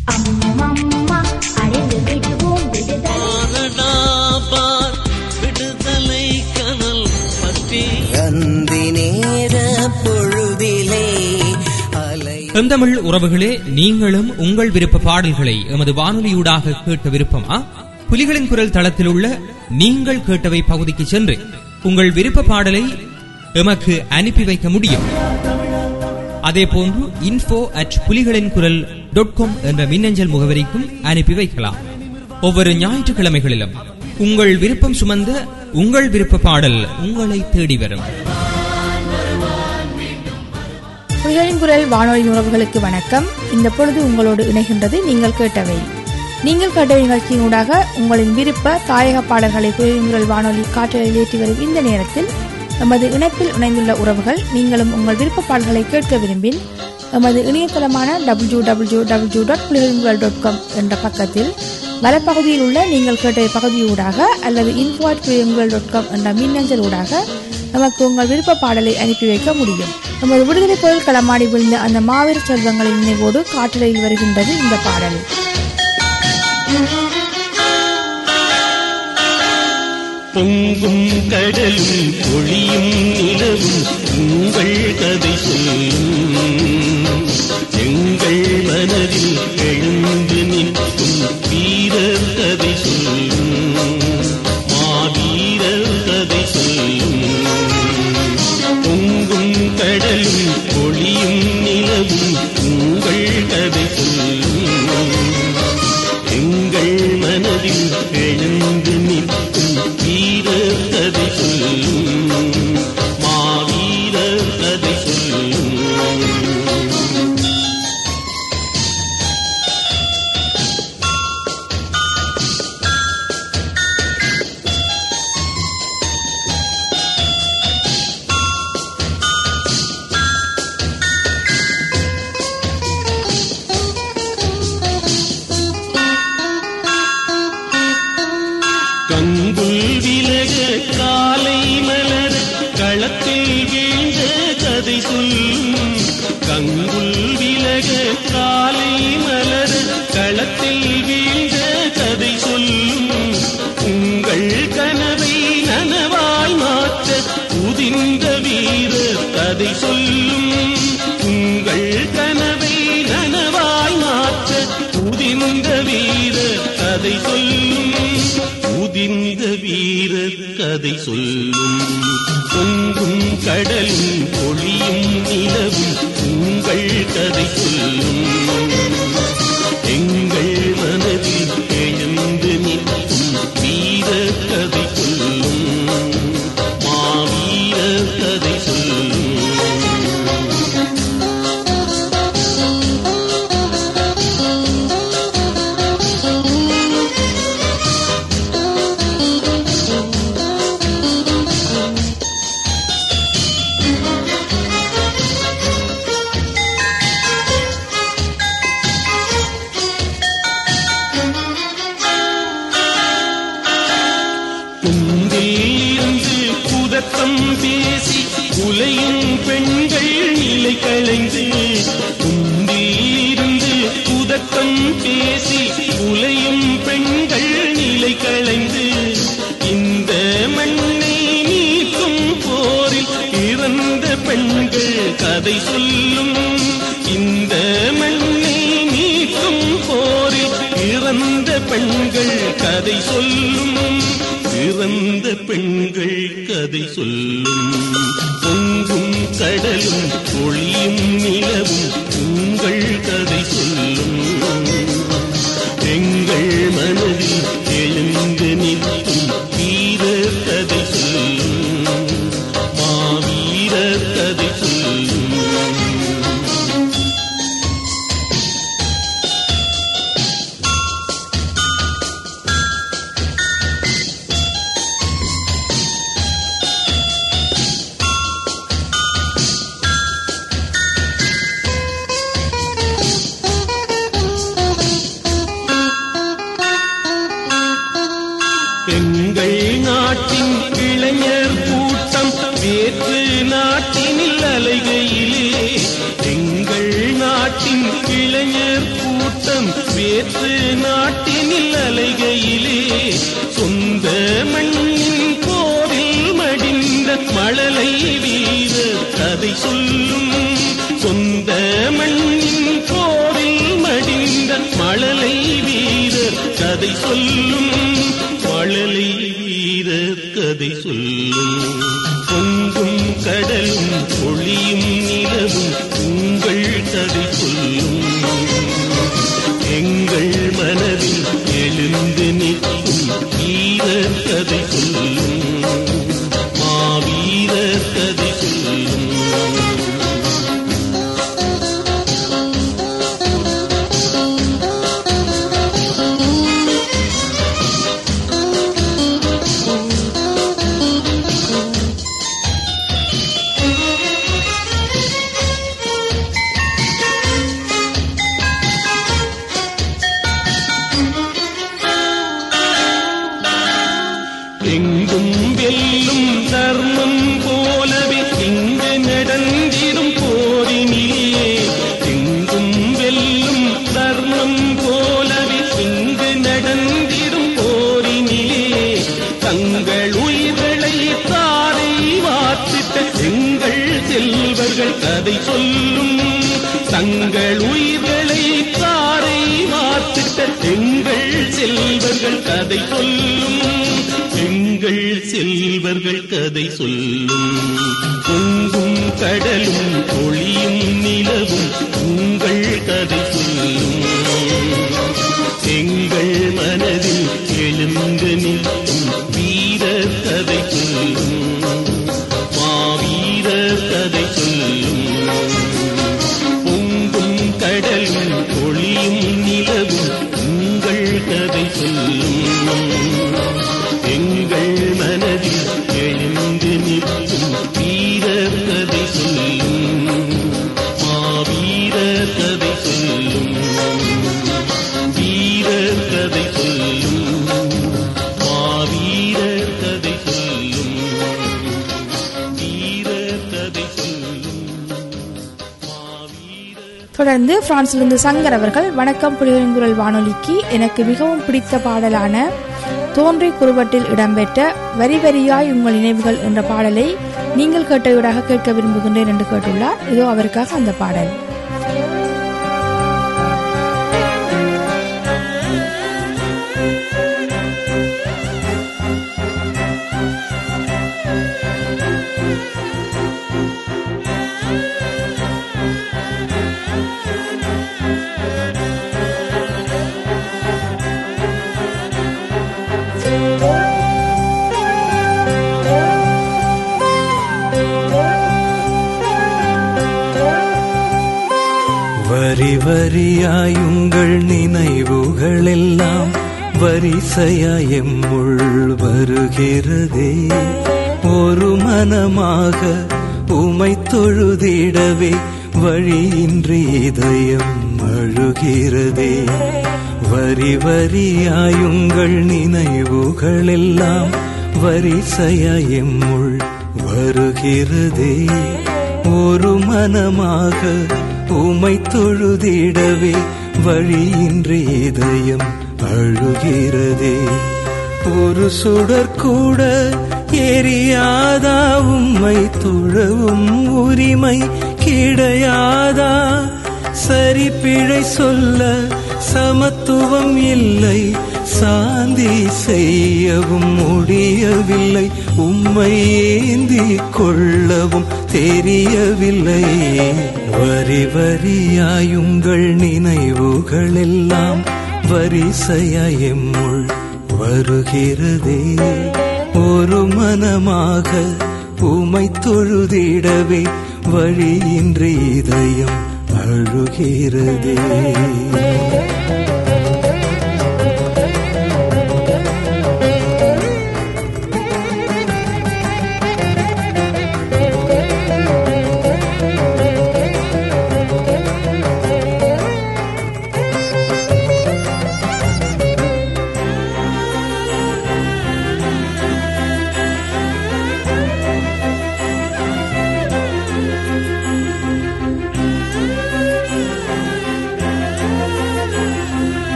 அம்மம்மா அடைந்து விடுவோம் விடுதலை பாரடாபார் விடுதலை கனல் பற்றி அந்தி நேர பொழுதிலே அலை செந்தமிழ் உறவுகளே நீங்களும் உங்கள் விருப்ப பாடல்களை எமது வானொலியூடாக கேட்க விருப்பமா புலிகளின் குரல் தளத்தில் உள்ள நீங்கள் கேட்டவை பகுதிக்கு சென்று உங்கள் விருப்ப பாடலை எமக்கு அனுப்பி வைக்க முடியும் அதே போன்று இன்ஃபோ அட் புலிகளின் குரல் டாட் காம் என்ற மின்னஞ்சல் முகவரிக்கும் அனுப்பி வைக்கலாம் ஒவ்வொரு ஞாயிற்றுக்கிழமைகளிலும் உங்கள் விருப்பம் சுமந்த உங்கள் விருப்ப பாடல் உங்களை தேடி வரும் புலிகளின் குரல் வானொலி உறவுகளுக்கு வணக்கம் இந்த பொழுது உங்களோடு இணைகின்றது நீங்கள் கேட்டவை நீங்கள் கேட்ட நிகழ்ச்சியினூடாக உங்களின் விருப்ப தாயக பாடல்களை புலிகளின் குரல் வானொலி காற்றலில் ஏற்றி வரும் இந்த நேரத்தில் எமது இணைப்பில் இணைந்துள்ள உறவுகள் நீங்களும் உங்கள் விருப்ப பாடல்களை கேட்க விரும்பின் எமது இணையதளமான W W W dot Pulikalin Kural dot com என்ற பக்கத்தில் வலப்பகுதியில் உள்ள நீங்கள் கேட்ட பகுதியூடாக அல்லது info at Pulikalin dot com என்ற மின்னஞ்சல் ஊடாக நமக்கு உங்கள் விருப்ப பாடலை அனுப்பி வைக்க முடியும் நமது விடுதலை பொருள் களமாடி விழுந்த அந்த மாவீர செல்வங்களின் நினைவோடு காற்றலையில் வருகின்றது இந்த பாடல் பொங்கும் கடலும் ஒளியும் நிலவும் உங்கள் கதை சொல்லும் எங்கள் மனதில் எழுந்து நிற்கும் வீரர் கதை சொல்லும் மாவீரர் கதை சொல்லும் பொங்கும் கடலும் ஒளியும் நிலவும் உங்கள் கதை சொல்லும் எங்கள் மனதில் எழுந்து நிற்கும் வீரர் கதை சொல்லும் மாவீரர் கதை சொல்லும் கங்குல் விலக காலை மலர் களத்தில் வீழ்ந்த கதை சொல்லும் கங்குல் விலக காலை மலர் களத்தில் வீழ்ந்த கதை சொல்லும் உங்கள் கனவை நனவாய் மாற்ற உதிர்ந்த வீரர் கதை சொல்லும் உங்கள் கனவை நனவாய் மாற்ற உதிர்ந்த வீரர் கதை சொல்லும் உதிர்ந்த வீரர் கதை சொல்லும் பொங்கும் கடலும் ஒளியும் நிலவும் உங்கள் கதை சொல்லும் எங்கள் மனதில் எழுந்து நிற்கும் வீரர் கதை சொல்லும் மாவீரர் கதை சொல்லும் குந்திலிருந்து குதத்தம் பேசி உலையும் பெண்கள் நிலை களைந்து குந்திலிருந்து குதத்தம் பேசி உலையும் பெண்கள் நிலை களைந்து இந்த மண்ணை நீக்கும் போரில் இறந்த பெண்கள் கதை சொல்லும் இந்த மண்ணை நீக்கும் போரில் இறந்த பெண்கள் கதை சொல்லும் இறந்த பெண்கள் கதை சொல்லும் பொங்கும் கடலும் ஒளியும் நிலவும் உங்கள் கதை சொல்லும் எங்கள் மனதில் எழுந்து நிற்கும் வீரர் கதை சொல்லும் மாவீரர் கதை சொல்லும் எங்கள் நாட்டின் இளைஞர் கூட்டம் வேற்று நாட்டினில் அலைகையிலே எங்கள் நாட்டின் இளைஞர் கூட்டம் வேற்று நாட்டினில் அலைகையிலே சொந்த மண்ணின் போரில் மடிந்த மழலை வீரர் கதை சொல்லும் சொந்த மண்ணின் போரில் மடிந்த மழலை வீரர் கதை சொல்லும் மழலை வீரர் கதை சொல்லும் பொங்கும் கடலும் ஒளியும் நிலவும் உங்கள் கதை சொல்லும் எங்கள் மனதில் எழுந்து நிற்கும் வீரர் கதை சொல்லும் மாவீரர் கதை சொல்லும் எங்கும் வெல்லும் தர்மம் போலவே இங்கு நடந்திடும் போரினிலே எங்கும் வெல்லும் தர்மம் போலவே இங்கு நடந்திடும் போரினிலே தங்கள் உயிர்களை தாரை வாத்திட்ட எங்கள் செல்வர்கள் கதை சொல்லும் தங்கள் உயிர்களை தாரை வாத்திட்ட எங்கள் செல்வர்கள் கதை சொல்லும் எங்கள் செல்வர்கள் கதை சொல்லும் பொங்கும் கடலும் ஒளியும் நிலவும் உங்கள் கதை சொல்லும் எங்கள் மனதில் எழுந்து நிற்கும் வீரர் கதை சொல்லும் மாவீரர் கதை சொல்லும் பொங்கும் கடலும் ஒளியும் நிலவும் உங்கள் கதை சொல்லும் எங்கள் மனதில் எழுந்து நிற்கும் வீரர் கதை சொல்லும் மாவீரர் கதை சொல்லும் வீரர் கதை சொல்லும் மாவீரர் கதை சொல்லும் வீரர் கதை சொல்லும் மாவீரர் தொடர்ந்து பிரான்சிலிருந்து சங்கர் அவர்கள் வணக்கம் புலிகளின் குரல் வானொலிக்கு எனக்கு மிகவும் பிடித்த பாடலான தோன்றி குறுவட்டில் இடம்பெற்ற வரி வரியாய் உங்கள் நினைவுகள் என்ற பாடலை நீங்கள் கேட்டவீடாக கேட்க விரும்புகின்றேன் என்று கேட்டுள்ளார் இதோ அவருக்காக அந்த பாடல் வரி வரியாயுங்கள் நினைவுகளெல்லாம் வரிசையாய் எம்முள் வருகிறதே ஒரு மனமாக உமை தொழுதிடவே வழியின்றி இதயம் அழுகிறதே வரி வரியாயுங்கள் நினைவுகளெல்லாம் வரிசையாய் எம்முள் வருகிறதே ஒரு மனமாக உமை தொழுதிடவே வழியின்றி இதயம் அழுகிறதே ஒரு சுடர் கூட எரியாதா உம்மை தொழவும் உரிமை கிடையாதா சரி பிழை சொல்ல சமத்துவம் இல்லை சாந்தி செய்யவும் முடியவில்லை உம்மை ஏந்தி கொள்ளவும் தெரியவில்லை வரி வரியாயுங்கள் நினைவுகளெல்லாம் வரிசையாய் எம்முள் வருகிறதே ஒரு மனமாக உமை தொழுதிடவே வழியின்றி இதயம் அழுகிறதே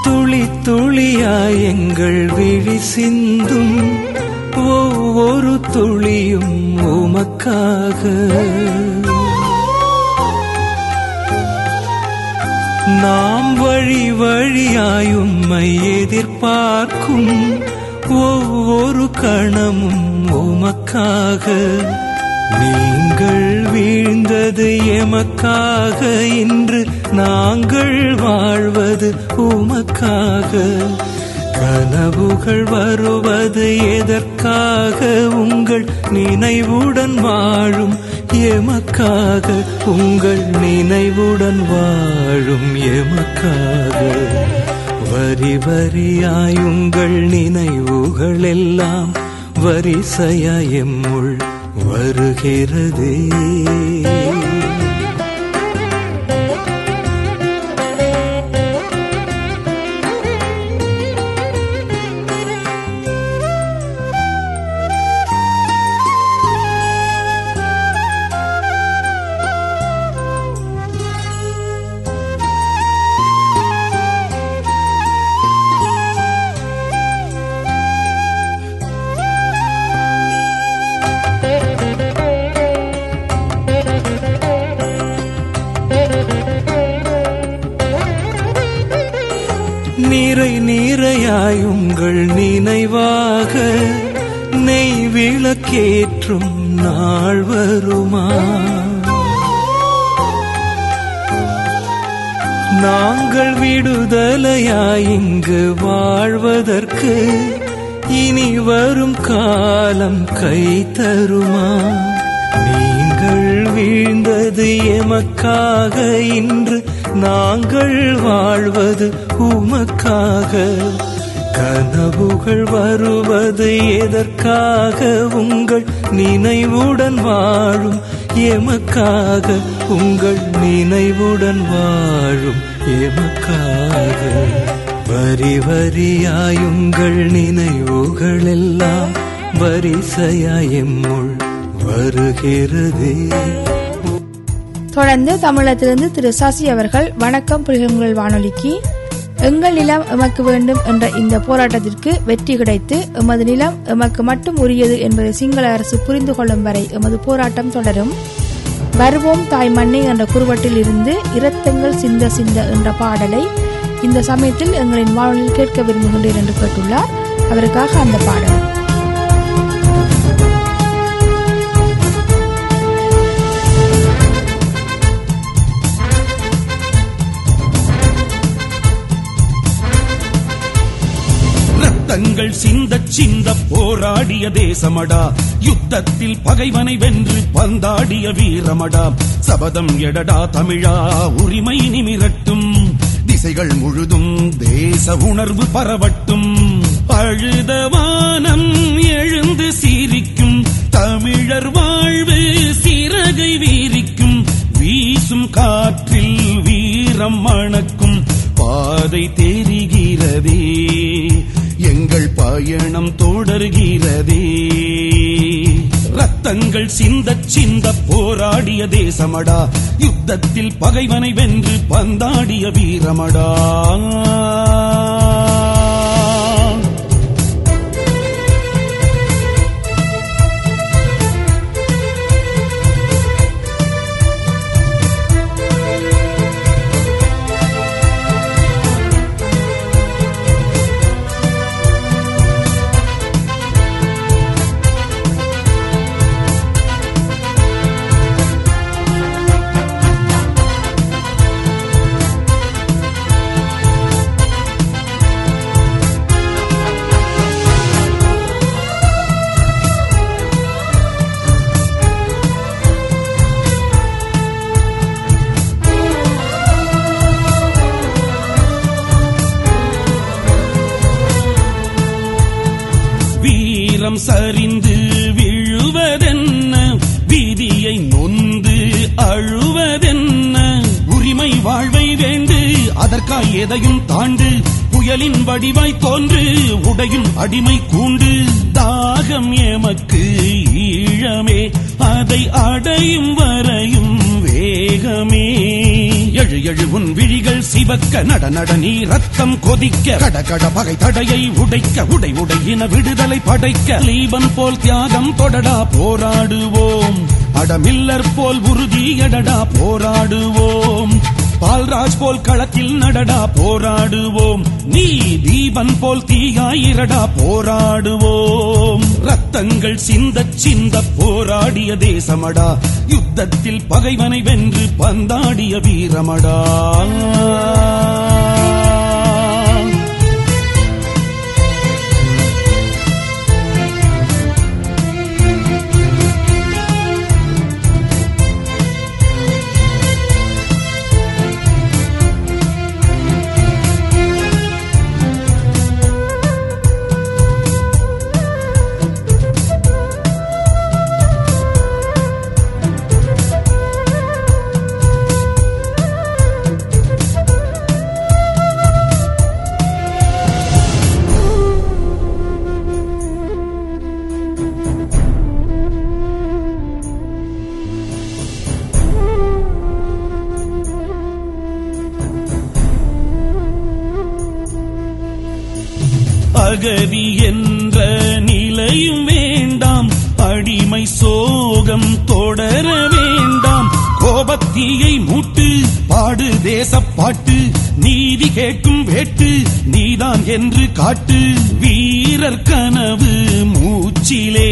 துளி துளியாய் எங்கள் விழி சிந்தும் ஒவ்வொரு துளியும் உமக்காக நாம் வழி வழியாய் உம்மை எதிர்பார்க்கும் ஒவ்வொரு கணமும் உமக்காக நீங்கள் வீழ்ந்தது எமக்காக இன்று நாங்கள் வாழ்வது உமக்காக கனவுகள் வருவது எதற்காக உங்கள் நினைவுடன் வாழும் எமக்காக உங்கள் நினைவுடன் வாழும் எமக்காக வரி வரியாய் உங்கள் நினைவுகள் எல்லாம் வரிசையாய் எம்முள் வருகிறதே நீரை நீரையாய் உங்கள் நினைவாக நெய் விளக்கேற்றும் நாள் வருமா நாங்கள் விடுதலையாய் இங்கு வாழ்வதற்கு இனி வரும் காலம் கை தருமா நீங்கள் வீழ்ந்தது எமக்காக இன்று நாங்கள் வாழ்வது உமக்காக கனவுகள் வருவது எதற்காக உங்கள் நினைவுடன் வாழும் எமக்காக உங்கள் நினைவுடன் வாழும் எமக்காக வரி வரியாய் உங்கள் நினைவுகள் எல்லாம் வரிசையாய் எம்முள் வருகிறதே தொடர்ந்து தமிழகத்திலிருந்து திரு சசி அவர்கள் வணக்கம் புரிகங்கள் வானொலிக்கு எங்கள் நிலம் எமக்கு வேண்டும் என்ற இந்த போராட்டத்திற்கு வெற்றி கிடைத்து எமது நிலம் எமக்கு மட்டும் உரியது என்பதை சிங்கள அரசு புரிந்து கொள்ளும் வரை எமது போராட்டம் தொடரும் வருவோம் தாய் மண்ணே என்ற குறுவட்டில் இருந்து இரத்தங்கள் சிந்த சிந்த என்ற பாடலை இந்த சமயத்தில் எங்களின் வானொலியில் கேட்க விரும்புகின்றேன் என்று கேட்டுள்ளார் அவருக்காக அந்த பாடல் ரத்தங்கள் சிந்த சிந்த போராடிய தேசமடா யுத்தத்தில் பகைவனை வென்று பந்தாடிய வீரமடா சபதம் எடடா தமிழா உரிமை நிமிரட்டும் திசைகள் முழுதும் தேச உணர்வு பரவட்டும் அழுத வானம் எழுந்து சீரிக்கும் தமிழர் வாழ்வு சிறகை வீரிக்கும் வீசும் காற்றில் வீரம் மணக்கும் பாதை தெரிகிறதே எங்கள் பயணம் தொடர்கிறதே ரத்தங்கள் சிந்த சிந்த போராடிய தேசமடா யுத்தத்தில் பகைவனை வென்று பந்தாடிய வீரமடா வீரம் சரிந்து விழுவதென்ன வீதியை நொந்து அழுவதென்ன உரிமை வாழ்வை வேண்டு அதற்காய் எதையும் தாண்டு புயலின் வடிவாய் தோன்று உடையும் அடிமை கூண்டு தாகம் எமக்கு ஈழமே அதை அடையும் வரையும் வே தேகமே எழு எழு உன் விழிகள் சிவக்க நட நட நீ ரத்தம் கொதிக்க கட கட பகை தடையை உடைக்க உடை உடையின விடுதலை படைக்க லீபன் போல் தியாகம் தொடடா போராடுவோம் அடமில்லர் போல் உறுதி எடடா போராடுவோம் பால்ராஜ் போல் களத்தில் நடடா போராடுவோம் நீ தீபன் போல் தீயாயிரடா போராடுவோம் ரத்தங்கள் சிந்த சிந்த போராடிய தேசமடா யுத்தத்தில் பகைவனை வென்று பந்தாடிய வீரமடா அகதி என்ற நிலையும் வேண்டாம் அடிமை சோகம் தொடர வேண்டாம் கோபத்தீயை மூட்டு பாடு தேசப்பாட்டு நீதி கேட்கும் வேட்டு நீதான் என்று காட்டு வீரர் கனவு மூச்சிலே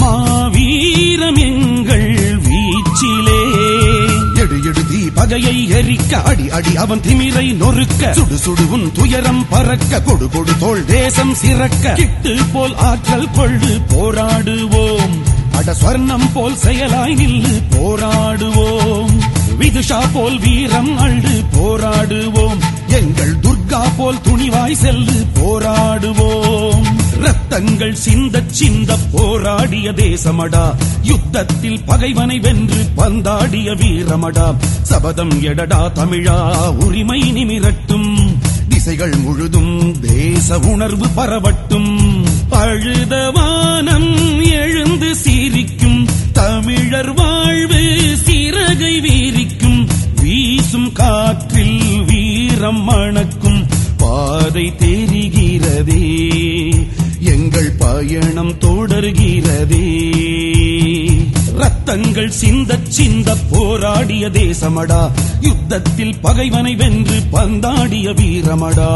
மாவீரம் எங்கள் வீச்சிலே எடு எடு தீ பகையை எரிக்க அடி அடி அவன் திமிரை நொறுக்க சுடு சுடு உன் துயரம் பறக்க கொடு கொடு தோள் தேசம் சிறக்க கிட்டு போல் ஆற்றல் கொள்ளு போராடுவோம் அட ஸ்வர்ணம் போல் செயலாய் நில்லு போராடுவோம் விதுஷா போல் வீரம் அள்ளு போராடுவோம் எங்கள் துர்கா போல் துணிவாய் செல்லு போராடுவோம் ரத்தங்கள் சிந்த சிந்த போராடிய தேசமடா யுத்தத்தில் பகைவனை வென்று பந்தாடிய வீரமடா சபதம் எடடா தமிழா உரிமை நிமிரட்டும் திசைகள் முழுதும் தேச உணர்வு பரவட்டும் அழுத வானம் எழுந்து சிரிக்கும் தமிழர் வாழ்வு சிறகை வீரிக்கும் வீசும் காற்றில் வீரம் மணக்கும் பாதை தெரிகிறதே எங்கள் பயணம் தொடர்கிறதே ரத்தங்கள் சிந்த சிந்த போராடிய தேசமடா யுத்தத்தில் பகைவனை வென்று பந்தாடிய வீரமடா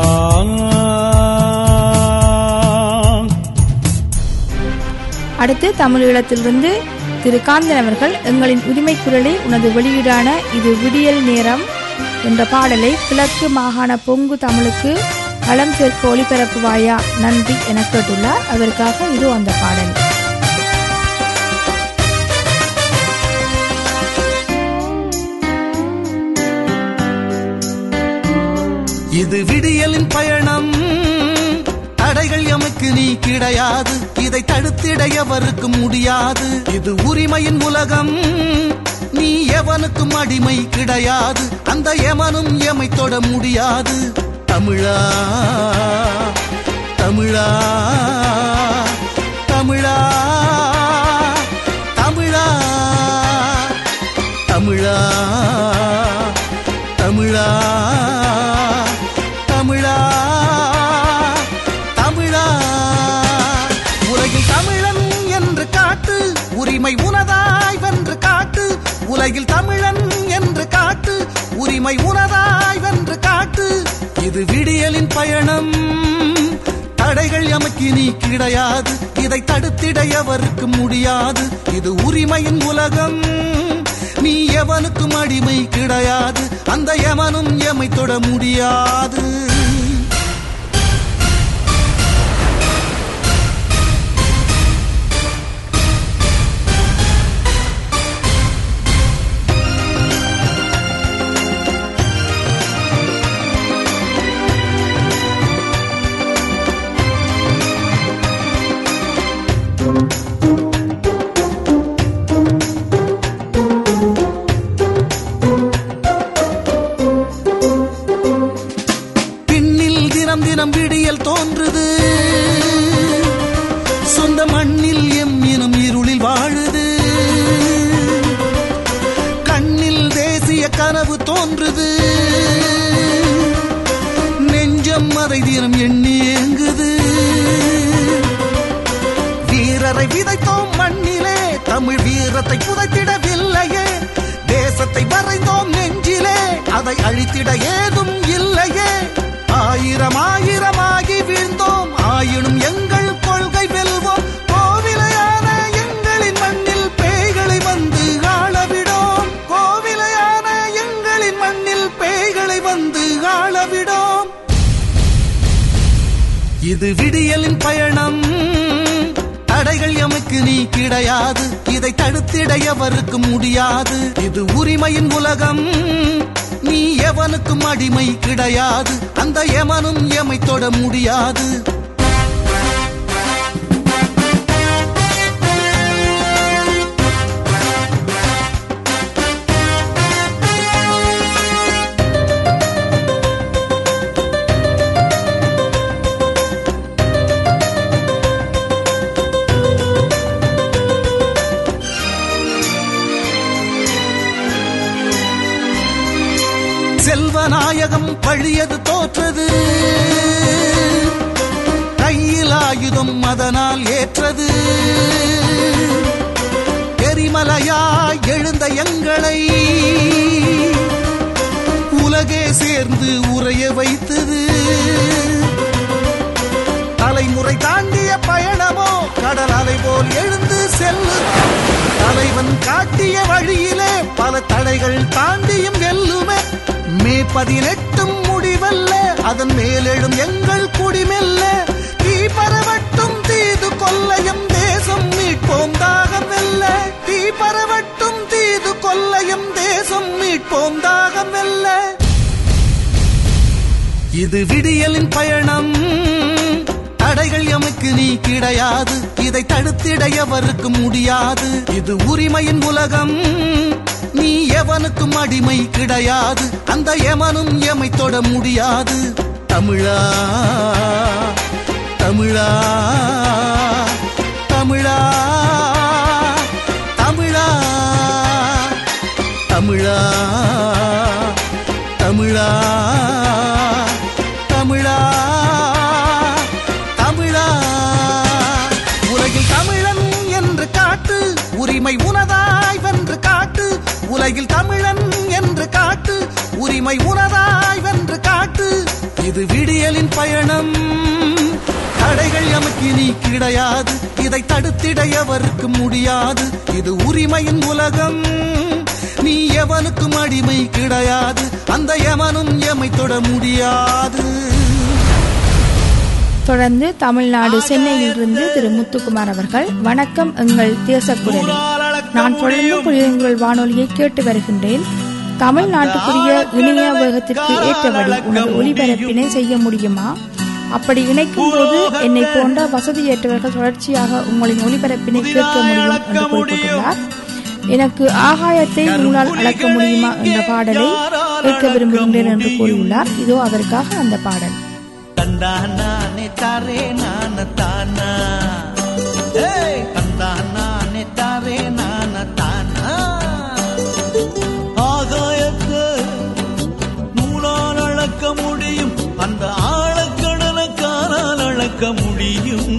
அடுத்து தமிழீழத்திலிருந்து திரு காந்தன் அவர்கள் எங்களின் உரிமை குரலில் உனது வெளியீடான இது விடியல் நேரம் என்ற பாடலை கிழக்கு மாகாண பொங்கு தமிழுக்கு களம் சேர்க்க ஒளிபரப்புவாயா நன்றி என கேட்டுள்ளார் அதற்காக இது அந்த பாடல் இது விடியலின் பயணம் தடைகள் எமக்கு நீ கிடையாது இதை தடுத்திட எவருக்கும் முடியாது இது உரிமையின் உலகம் நீ எவனுக்கும் அடிமை கிடையாது அந்த எவனும் எமை தொட முடியாது தமிழா தமிழா தமிழா தமிழா தமிழா தமிழா தமிழா தமிழா உலகில் தமிழன் என்று காட்டு உரிமை உனதாய் வென்று காட்டு உலகில் தமிழன் என்று காட்டு உரிமை உனதாய் வென்று காட்டு இது விடியலின் பயணம் தடைகள் எமக்கு நீ கிடையாது இதை தடுத்திட எவருக்கு முடியாது இது உரிமையின் உலகம் நீ எவனுக்கும் அடிமை கிடையாது அந்த எவனும் எமை தொட முடியாது எண்ணி ஏங்குது வீரரை விதைத்தோம் மண்ணிலே தமிழ் வீரத்தை புதைத்திடவில்லையே தேசத்தை வரைந்தோம் நெஞ்சிலே அதை அழித்திட ஏதும் இல்லையே ஆயிரம் ஆயிரமாகி வீழ்ந்தோம் ஆயினும் எங்கள் கொள்கை வெல்வோம் கோவிலையான எங்களின் மண்ணில் பேய்களை வந்து ஆளவிடோம் கோவிலையான எங்களின் மண்ணில் பேய்களை வந்து ஆளவிடோம் இது விடியலின் பயணம் தடைகள் எமக்கு நீ கிடையாது இதை தடுத்திட எவருக்கு முடியாது இது உரிமையின் உலகம் நீ எவனுக்கும் அடிமை கிடையாது அந்த எமனும் எமை தொட முடியாது செல்வநாயகம் பழியது தோற்றது கையில் ஆயுதம் அதனால் ஏற்றது எரிமலையாய் எழுந்த எங்களை உலகே சேர்ந்து உறைய வைத்தது தலைமுறை தாண்டிய பயணமோ கடல் அலை போல் எழுந்து செல்லு தலைவன் காட்டிய வழியிலே பல தடைகள் தாண்டியும் வெல்லுமே மே பதினெட்டும் முடிவல்ல அதன் மேலெழும் எங்கள் குடிமெல்ல தீ பரவட்டும் தீது கொல்லையும் தேசம் மீட்போம் தாகம் வெல்ல தீ பரவட்டும் தீது கொல்லையும் தேசம் மீட்போம் தாகம் வெல்ல இது விடியலின் பயணம் தடைகள் எமக்கு நீ கிடையாது இதை தடுத்திட எவருக்கு முடியாது இது உரிமையின் உலகம் நீ எவனுக்கும் அடிமை கிடையாது அந்த எமனும் எமை தொட முடியாது தமிழா தமிழா தமிழா தமிழா தமிழா தமிழா தமிழா தமிழா உலகில் தமிழன் என்று காட்டு உரிமை உனதாய் வென்று காட்டு உலகில் தமிழன் என்று காட்டு உரிமை உனதாய் வென்று காட்டு இது விடியலின் பயணம் தடைகள் எமக்கு நீ கிடையாது இதை தடுத்திட எவருக்கு முடியாது இது உரிமையின் உலகம் நீ எவனுக்கும் அடிமை கிடையாது அந்த எவனும் எமை தொட முடியாது தொடர்ந்து தமிழ்நாடு சென்னையிலிருந்து திரு முத்துக்குமார் அவர்கள் வணக்கம் எங்கள் தேசக்குரலே நான் தொடர்ந்து புலியங்குரல் வானொலியை கேட்டு வருகின்றேன் தமிழ்நாட்டுக்குரிய இணைய வேகத்திற்கு ஏற்றபடி உனது ஒலிபரப்பினை செய்ய முடியுமா அப்படி இணைக்கும் போது என்னை போன்ற வசதியற்றவர்கள் தொடர்ச்சியாக உங்களின் ஒலிபரப்பினை கேட்க முடியும் என்று குறிப்பிட்டுள்ளார் எனக்கு ஆகாயத்தை நூலால் அளக்க முடியுமா என்ற பாடலை கேட்க விரும்புகின்றேன் என்று கூறியுள்ளார் இதோ அதற்காக அந்த பாடல் ತಂದಾನೆ ತಾರೆ ನಾನ ತಾನ ಏಯ್ ತಂದಾನೆ ತಾರೆ ನಾನ ತಾನ ஆகாயத்தை நூலால் அளக்க முடியும் அந்த ஆழக்கடலை காலால் அளக்க முடியும்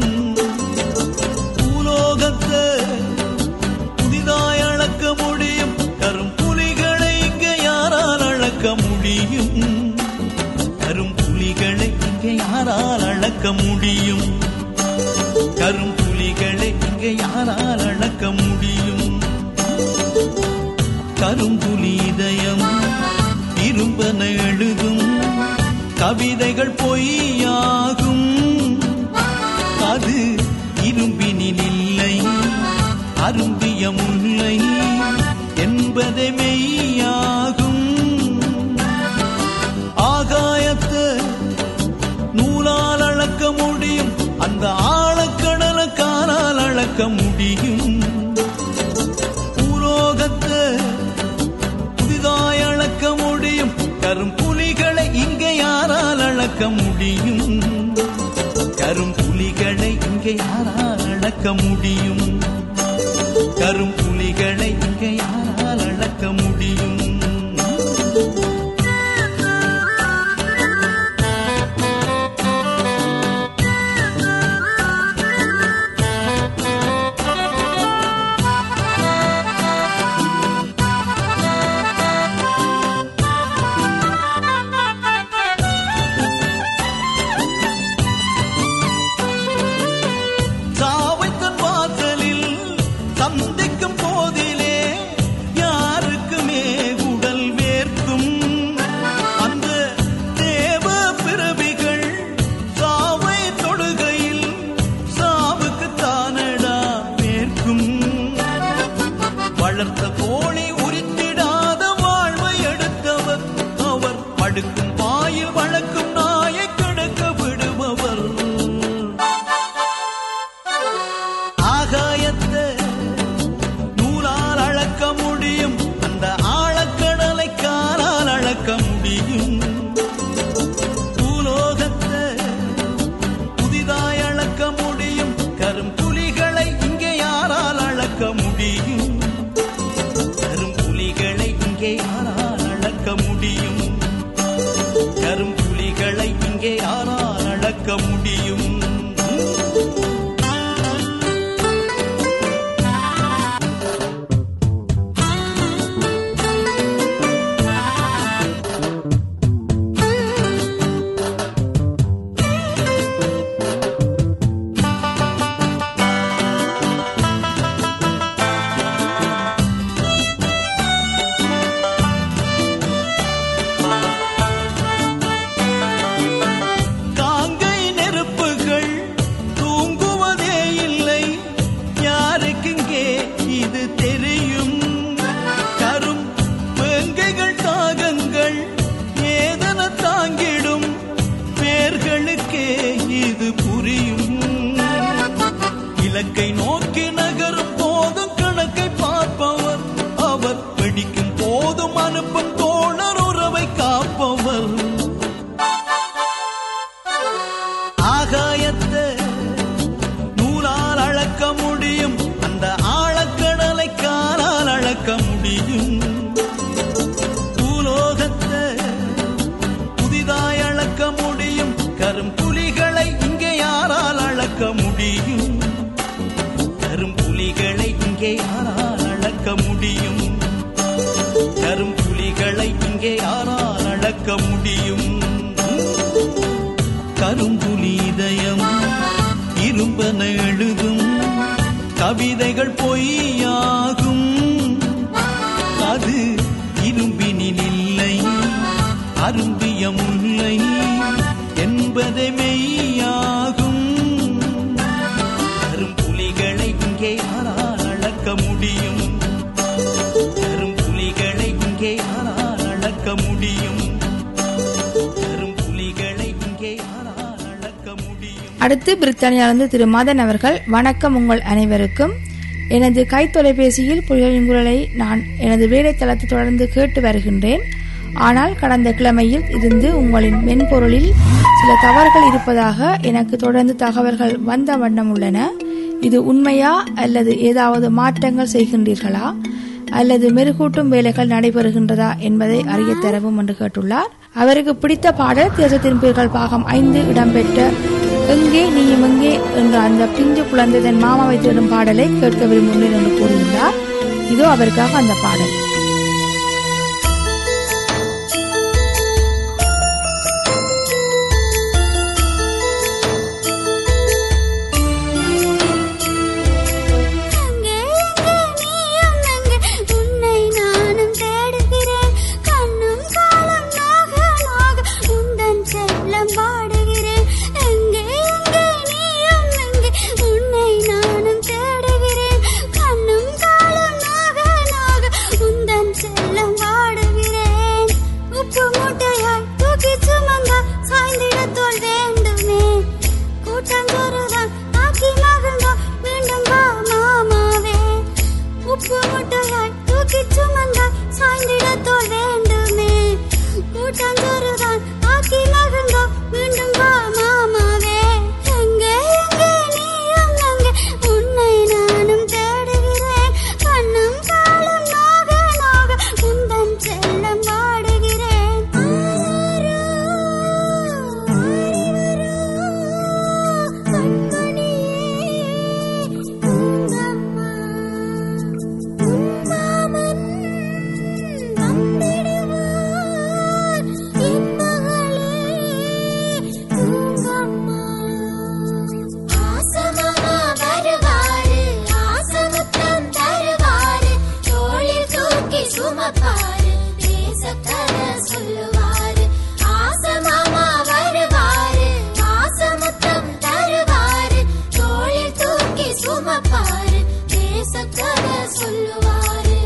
பூலோகத்தை புதிதாய் அளக்க முடியும் கரும் புலிகளை இங்கே யாரால் அளக்க முடியும் கரும் புலிகளை இங்கே யாரால் அளக்க முடியும் கரும் புலிகளை இங்கே யாரால் அளக்க முடியும் கரும்புலி இதயம் இரும்பன எழுதும் கவிதைகள் பொய்யாகும் அது இரும்பினில் இல்லை அரும்பிய முல்லை என்பதே மெய்யாகும் ஆகாயத்தை நூலால் அளக்க முடியும் அந்த ஆழக்கடலை காலால் அளக்க முடியும் பூலோகத்தை புதிதாய் அளக்க முடியும் கரும் புலிகளை இங்கே யாரால் அளக்க முடியும் கரும் புலிகளை இங்கே யாரால் அளக்க முடியும் கரும் புலிகளை இங்கே யாரால் அளக்க முடியும் முடியும் காங்கை நெருப்புகள் தூங்குவதே இல்லை யாருக்குங்கே இது தெரியும் கரும் வேங்கைகள் தாகங்கள் ஏதன தாங்கிடும் பேர்களுக்கே இது புரியும் இலக்கை நோக்கி நகரும் போதும் கணக்கை பார்ப்பவர் அவர் வெடிக்கும் போதும் அனுப்பும் தோழர் உறவை காப்பவர் ஆகாயத்தை நூலால் அளக்க முடியும் அந்த ஆழக்கடலை காலால் அளக்க முடியும் பூலோகத்தை புதிதாய் அளக்க முடியும் கரும் புலிகளை இங்கே யாரால் அளக்க முடியும் கரும் புலிகளை இங்கே யாரால் அளக்க முடியும் கரும் புலிகளை இங்கே யாரால் அளக்க முடியும் கரும்புலி இதயம் இரும்பன எழுதும் கவிதைகள் பொய்யாகும் அது இரும்பினில் இல்லை அரும்பிய முல்லை என்பதை மெய்யாகும் கரும்புலிகளை இங்கே யாரால் அளக்க முடியும் கரும்புலிகளை இங்கே யாரால் அளக்க முடியும் கரும்புலிகளை இங்கே யாரால் அளக்க முடியும் அடுத்து பிரித்தானியாவிலிருந்து திரு மதன் அவர்கள் வணக்கம் உங்கள் அனைவருக்கும் எனது கைத்தொலைபேசியில் புலிகளின் குரலை நான் எனது வேலைத்தளத்தை தொடர்ந்து கேட்டு வருகின்றேன் ஆனால் கடந்த கிழமையில் இருந்து உங்களின் மென்பொருளில் சில தவறுகள் இருப்பதாக எனக்கு தொடர்ந்து தகவல்கள் வந்த வண்ணம் உள்ளன இது உண்மையா அல்லது ஏதாவது மாற்றங்கள் செய்கின்றீர்களா அல்லது மெருகூட்டும் வேலைகள் நடைபெறுகின்றதா என்பதை அறிய தரவும் என்று கேட்டுள்ளார் அவருக்கு பிடித்த பாடல் தேசத்தின் பேர்கள் பாகம் ஐந்து இடம்பெற்ற எங்கே நீயும் எங்கே என்ற அந்த பிஞ்சு குழந்தை தன் மாமாவை தேடும் பாடலை கேட்க விரும்புகிறேன் என்று கூறியுள்ளார் இதோ அவருக்காக அந்த பாடல் அங்கே எங்கே நீயும் எங்கே உன்னை நானும் தேடுகிறேன் கண்ணும் காலம் நாக நாக உந்தன் செல்லம் பாடுகிறேன் எங்கே எங்கே நீயும் எங்கே உன்னை நானும் தேடுகிறேன் கண்ணும் காலம் நாக நாக உந்தன் செல்லம் பாடுகிறேன் உப்பு மூட்டையாய் தூக்கி சுமந்தா சாய்ந்திட தோல் வேண்டுமே கூட்டஞ்சோறுதான் ஆக்கி மகிழ்ந்தோ மீண்டும் வா மாமாவே உப்பு முட்டையாய் தூக்கி சுமந்தா சாய்ந்திட தோல் வேண்டுமே கூட்டஞ்சோறுதான் ஆக்கி மகிழ்ந்தோ மீண்டும் வா மாமாவே எங்கே எங்கே நீயும் எங்கே உன்னை நானும் தேடுகிறேன் கண்ணும் காலும் நாக நாக உந்தன் செல்லம் பாடுகிறேன் ஆராரோ, ஆரிரரோ, கண்மணியே, உங்கம்மா, உம்மாமன் வந்திடுவார், என் மகளே, உங்கம்மா. ஆசமமா வருவாரு ஆசமுத்தம் தருவாரு தோளில் தூக்கி சுமப்பாரு தேசக்கர சொல்லுவாரு ஆசமாமா வருவாரு ஆசமுத்தம் தருவாரு தோளில் தூக்கி சுமப்பாரு தேசக்கர சொல்லுவாரு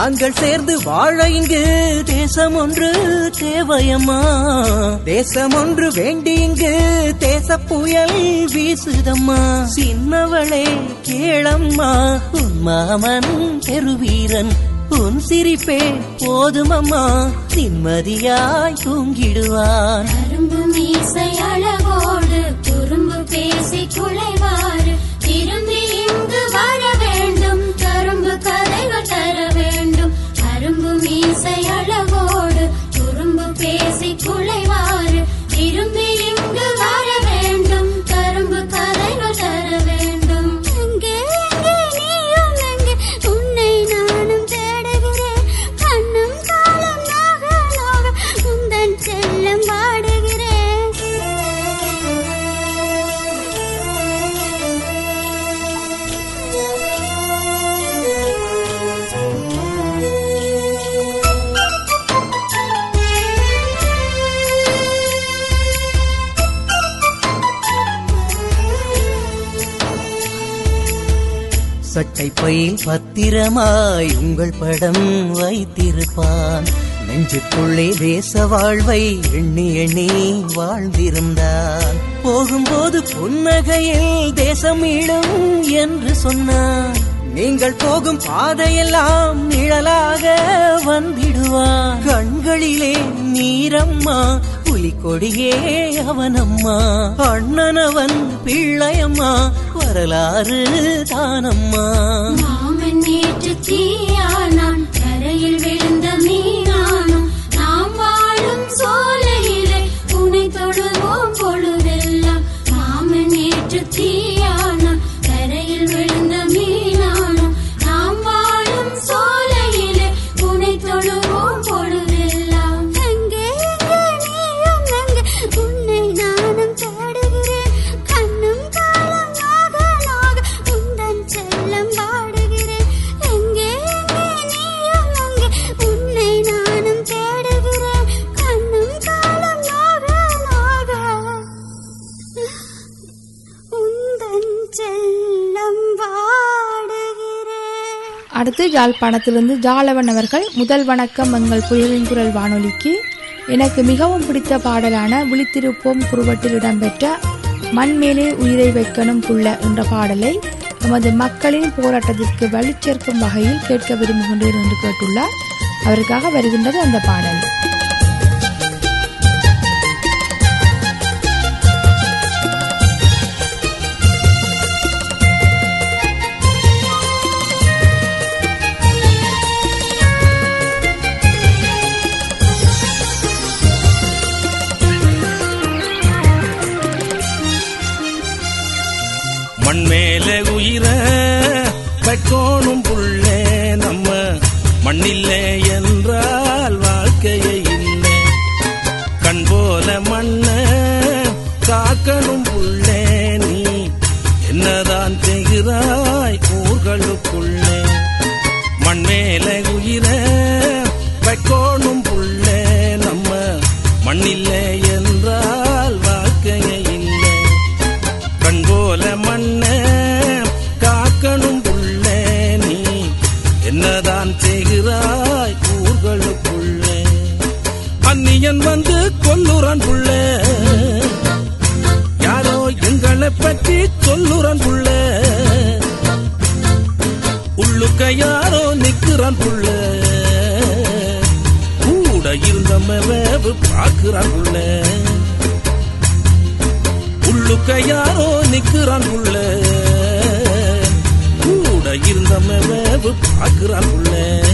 நாங்கள் சேர்ந்து வாழ இங்கு தேசம் ஒன்று தேவையம்மா தேசம் ஒன்று வேண்டி இங்கு தேச புயல் வீசுதம்மா சின்னவளே கேளம்மா உன் மாமன் பெருவீரன் உன் சிரிப்பே போதுமம்மா நிம்மதியாய் தூங்கிடுவான் கரும்பு மீசை அழகோடு குறும்பு பேசி குலைவாறு திரும்பி இங்கு வர வேண்டும் கரும்பு கதைகள் தர வேண்டும் கரும்பு மீசை அழகோடு குறும்பு பேசி குலைவாறு திரும்பி இங்கு வர வேண்டும் கரும்பு கதைகள் தர வேண்டும் எங்கே எங்கே நீயும் எங்கே உன்னை நானும் தேடுகிறேன் கண்ணும் காலம் நாக நாக உந்தன் செல்லம் வாடுகிறேன் சட்டை பையில் பத்திரமாய் உங்கள் படம் வைத்திருப்பான் நெஞ்சுக்குள்ளே தேச வாழ்வை எண்ணி எண்ணி வாழ்ந்திருந்தான் போகும்போது புன்னகையில் தேசம் மீளும் என்று சொன்னான் நீங்கள் போகும் பாதையெல்லாம் நிழலாக வந்திடுவான் கண்களிலே நீரம்மா புலிக்கொடியே அவனம்மா அண்ணனவன் பிள்ளையம்மா வரலாறு தானம்மா மாமன் நேற்று தீயானான் கரையில் விழுந்த மீனானும் நாம் வாழும் சோலையிலே உனை தொழுவோம் பொழுதெல்லாம் மாமன் நேற்று தீயானான் கரையில் விழுந்த மீனானும் நாம் வாழும் சோலையிலே உனை தொழுவோம் பொழுதெல்லாம் எங்கே எங்கே நீயும் எங்கே உன்னை நானும் தேடுகிறேன் கண்ணும் காலம் நாக நாக உந்தன் செல்லம் வாடுகிறேன் எங்கே எங்கே நீயும் எங்கே உன்னை நானும் தேடுகிறேன் கண்ணும் காலம் நாக நாக உந்தன் செல்லம் வாடுகிறேன் அடுத்து யாழ்ப்பாணத்திலிருந்து ஜாலவன் அவர்கள் முதல் வணக்கம் எங்கள் புயலின் குரல் வானொலிக்கு எனக்கு மிகவும் பிடித்த பாடலான விழித்திருப்போம் குருவட்டில் இடம்பெற்ற மண்மேலே உயிரை வைக்கணும் புள்ள என்ற பாடலை எமது மக்களின் போராட்டத்திற்கு வலுச்சேர்க்கும் வகையில் கேட்க விரும்புகின்றேன் என்று கேட்டுள்ளார் அவருக்காக வருகின்றது அந்த பாடல் மண் மேல உயிர வைக்கோணும் புள்ளே நம்ம மண்ணில்லை என்றால் வாழ்க்கையே இல்லை கண் போல மண்ண காக்கணும் புள்ளே நீ என்னதான் செய்கிறாய் ஊர்களுக்குள்ளே மண் மேல உயிர வைக்கோணும் புள்ளே நம்ம மண்ணில்லை என்றால் வாழ்க்கையே இல்லை கண் போல மண்ண காக்கணும் புள்ளே நீ என்னதான் செய்கிறாய் ஊர்களுக்குள்ளே அந்நியன் வந்து கொல்லுறான் புள்ளே யாரோ எங்களை பற்றி சொல்லுறான் புள்ளே உள்ளுக்க யாரோ நிக்கிறான் புள்ள கூட இருந்த மேவு பாக்குறான் புள்ள உள்ளுக்க யாரோ நிக்கிறான் புள்ள கூட இருந்த மேவு பாக்குறான் புள்ள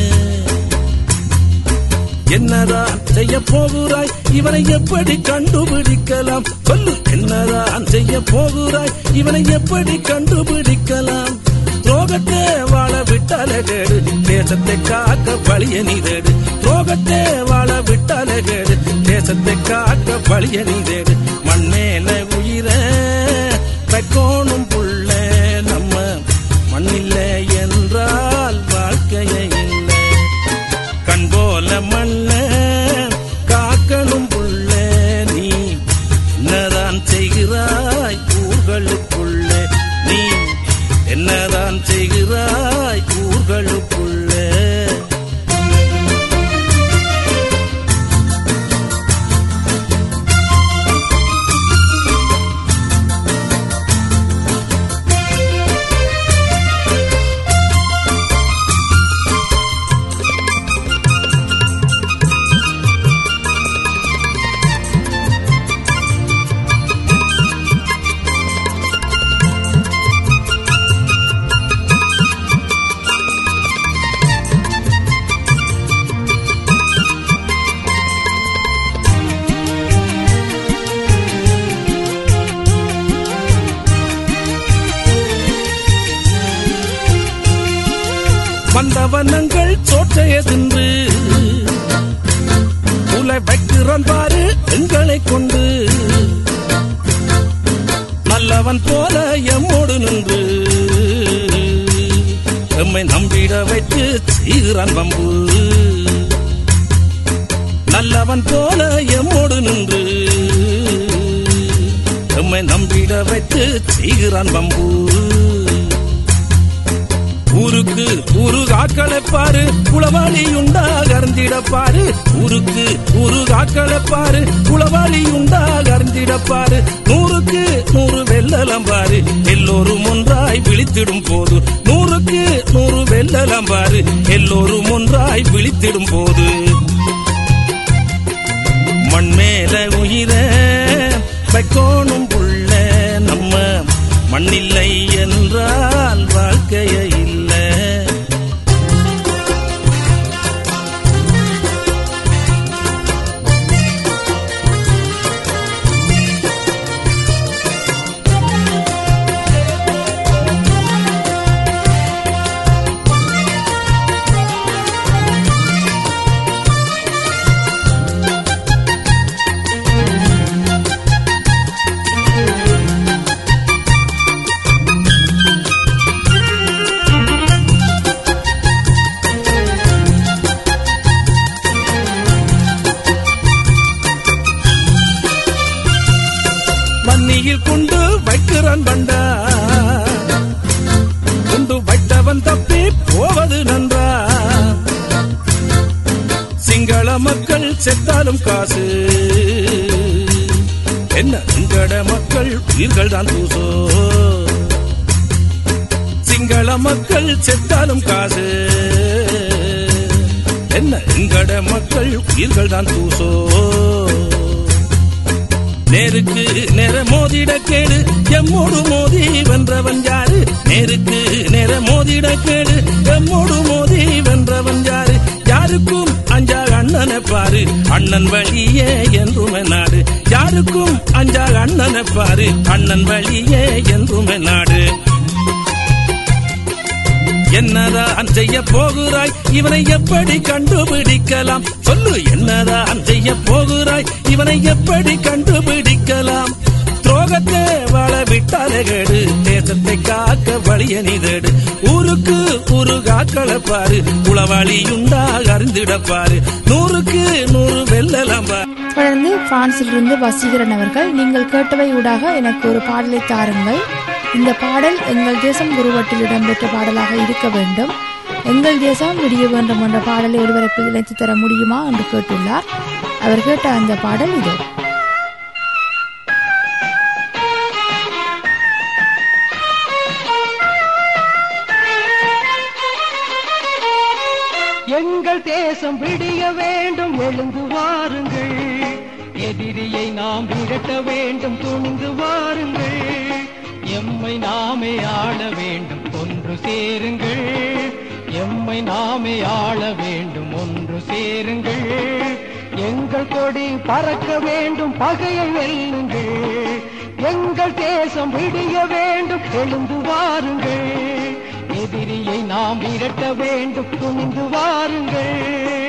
என்னதான் செய்ய போகிறாய் இவனை எப்படி கண்டுபிடிக்கலாம் சொல்லு என்னதான் செய்ய போகிறாய் இவனை எப்படி கண்டுபிடிக்கலாம் துரோகத்தை வாழ விட்டாலே கேடு தேசத்தை காக்க பழிய நீ தேடு துரோகத்தை வாழ விட்டாலே கேடு தேசத்தை காக்க பழிய நீ தேடு மண்ணேல உயிர வைக்கோணும் புள்ள நம்ம மண்ணில்லை என்றால் வாழ்க்கையே இல்லை கண் போல மண்ண காக்கணும் புள்ள நீ என்னதான் செய்கிறாய் ஊர்களுக்குள்ளே நீ என்னதான் செய்கிறாய் ஊர்களுக்குள்ளே வந்தவனங்கள் சோற்றைய தின்று உலை வைக்கிறான் பாரு எங்களை கொண்டு நல்லவன் போல எம்மோடு நின்று எம்மை நம்பிட வைத்து செய்கிறான் வம்பு நல்லவன் போல எம்மோடு நின்று எம்மை நம்பிட வைத்து செய்கிறான் வம்பு ஊருக்கு ஊரு காக்களை பாரு குளவாளி உண்டாக அறிந்திட பாரு ஊருக்கு ஊரு காக்களை பாரு குளவாளி உண்டாக அறிந்திட பாரு நூறுக்கு நூறு வெள்ளலம் பாரு எல்லோரும் ஒன்றாய் விழித்திடும் போது நூறுக்கு நூறு வெள்ளலம் பாரு எல்லோரும் ஒன்றாய் விழித்திடும் போது மண் மேல உயிர வைக்கோணும் புள்ள நம்ம மண்ணில்லை என்றால் வாழ்க்கைய இல்ல வன்னியில் கொண்டு வைக்கிறான் பண்டா கொண்டு வைத்தவன் தப்பி போவது நன்றா சிங்கள மக்கள் செத்தாலும் காசு என்ன சிங்கள மக்கள் உயிர்கள் தான் தூசோ சிங்கள மக்கள் செத்தாலும் காசு என்ன எங்கட மக்கள் உயிர்கள் தான் தூசோ நேருக்கு நேர மோதிட கேடு எம்மோடு மோதி வென்றவன் யாரு நேருக்கு நேர மோதிட கேடு எம்மோடு மோதி வென்றவன் யாரு யாருக்கும் அஞ்சா அண்ணனை பாரு அண்ணன் வழியே என்றுமே நாடு யாருக்கும் அஞ்சா அண்ணனை பாரு அண்ணன் வழியே என்றுமே நாடு என்னதான் செய்ய போகிறாய் இவனை எப்படி கண்டுபிடிக்கலாம் சொல்லு என்னதான் செய்ய போகிறாய் இவனை எப்படி கண்டுபிடிக்கலாம் துரோகத்தை வாழ விட்டாலே கேடு தேசத்தை காக்க வழிய நீதேடு ஊருக்கு ஊரு காக்களை பாரு உளவாளியுண்டாக அறிந்திட பாரு நூறுக்கு நூறு வெல்லலாம் பாரு தொடர்ந்து பிரான்சிலிருந்து வசீகரன் அவர்கள் நீங்கள் கேட்டவை ஊடாக எனக்கு ஒரு பாடலை தாருங்கள் இந்த பாடல் எங்கள் தேசம் குருவட்டில் இடம்பெற்ற பாடலாக இருக்க வேண்டும் எங்கள் தேசம் விடிய வேண்டும் என்ற பாடலை ஒருவருக்கு இணைத்து தர முடியுமா என்று கேட்டுள்ளார் அவர் கேட்ட அந்த பாடல் இது எங்கள் தேசம் விடிய வேண்டும் எழுந்து வாருங்கள் எதிரியை நாம் விரட்ட வேண்டும் துணிந்து வாருங்கள் எம்மை நாமே ஆள வேண்டும் ஒன்று சேருங்கள் எம்மை நாமே ஆள வேண்டும் ஒன்று சேருங்கள் எங்கள் கொடி பறக்க வேண்டும் பகையை வெல்லுங்கள் எங்கள் தேசம் விடிய வேண்டும் எழுந்து வாருங்கள் எதிரியை நாம் விரட்ட வேண்டும் துணிந்து வாருங்கள்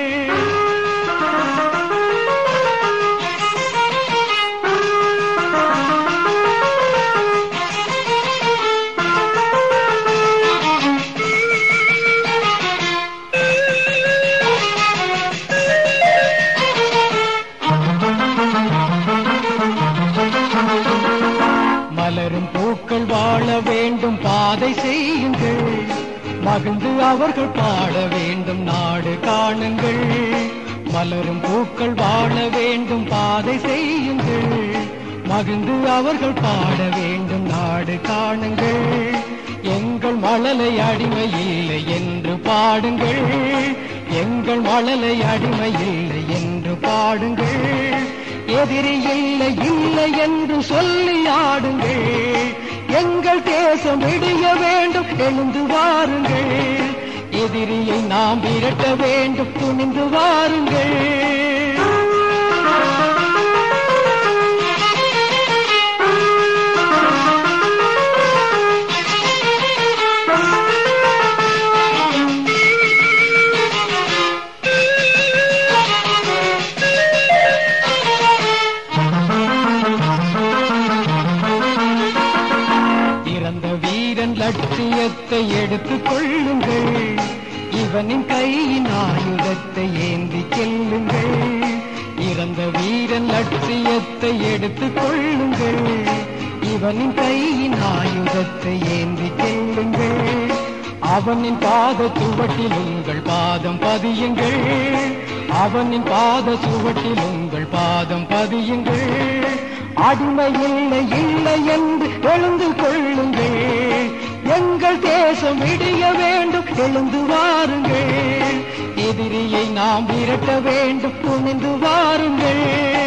மலரும் பூக்கள் வாழ வேண்டும் பாதை செய்யுங்கள் மகிழ்ந்து அவர்கள் பாட வேண்டும் நாடு காணுங்கள் மலரும் பூக்கள் வாழ வேண்டும் பாதை செய்யுங்கள் மகிழ்ந்து அவர்கள் பாட வேண்டும் நாடு காணுங்கள் எங்கள் மழலை அடிமை இல்லை என்று பாடுங்கள் எங்கள் மழலை அடிமை இல்லை என்று பாடுங்கள் எதிரி இல்லை இல்லை என்று சொல்லி ஆடுங்கள் எங்கள் தேசம் விடிய வேண்டும் எழுந்து வாருங்கள் எதிரியை நாம் விரட்ட வேண்டும் துணிந்து வாருங்கள் இவனின் கையின் ஆயுதத்தை ஏந்தி செல்லுங்கள் இறந்த வீரன் லட்சியத்தை எடுத்துக் கொள்ளுங்கள் இவனின் கையின் ஆயுதத்தை ஏந்தி செல்லுங்கள் அவனின் பாத சுவட்டில் உங்கள் பாதம் பதியுங்கள் அவனின் பாத சுவட்டில் உங்கள் பாதம் பதியுங்கள் அடிமை இல்லை இல்லை என்று எழுந்து கொள்ளுங்கள் எங்கள் தேசம் இடிய வேண்டும் எழுந்து வாருங்கள் எதிரியை நாம் விரட்ட வேண்டும் துணிந்து வாருங்கள்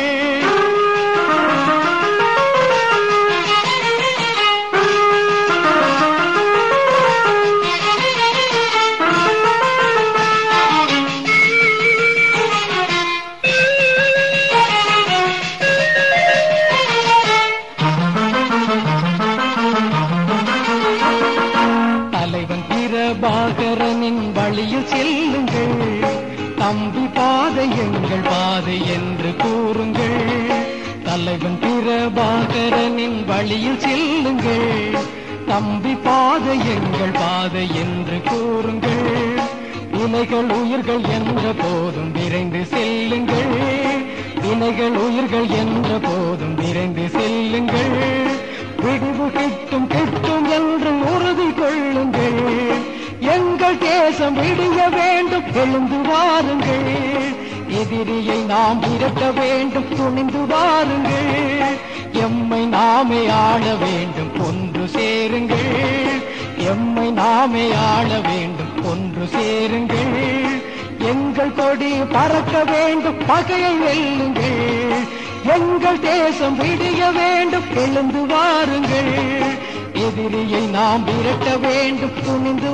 தலைவன் பிரபாகரனின் வழியில் செல்லுங்கள் தம்பி பாதை எங்கள் பாதை என்று கூறுங்கள் தலைவன் பிரபாகரனின் வழியில் செல்லுங்கள் தம்பி பாதை எங்கள் பாதை என்று கூறுங்கள் வினைகள் உயிர்கள் என்ற போதும் விரைந்து செல்லுங்கள் வினைகள் உயிர்கள் என்ற போதும் விரைந்து செல்லுங்கள் விடிவு கிட்டும் கிட்டும் என்று உறுதி கொள்ளுங்கள் எங்கள் தேசம் விடிய வேண்டும் எழுந்து வாருங்கள் எதிரியை நாம் விரட்ட வேண்டும் துணிந்து வாருங்கள் எம்மை நாமே ஆள வேண்டும் ஒன்று சேருங்கள் எம்மை நாமே ஆள வேண்டும் ஒன்று சேருங்கள் எங்கள் கொடி பறக்க வேண்டும் பகையை வெல்லுங்கள் எங்கள் தேசம் விடிய வேண்டும் எழுந்து வாருங்கள் எதிரியை நாம் விரட்ட வேண்டும் துணிந்து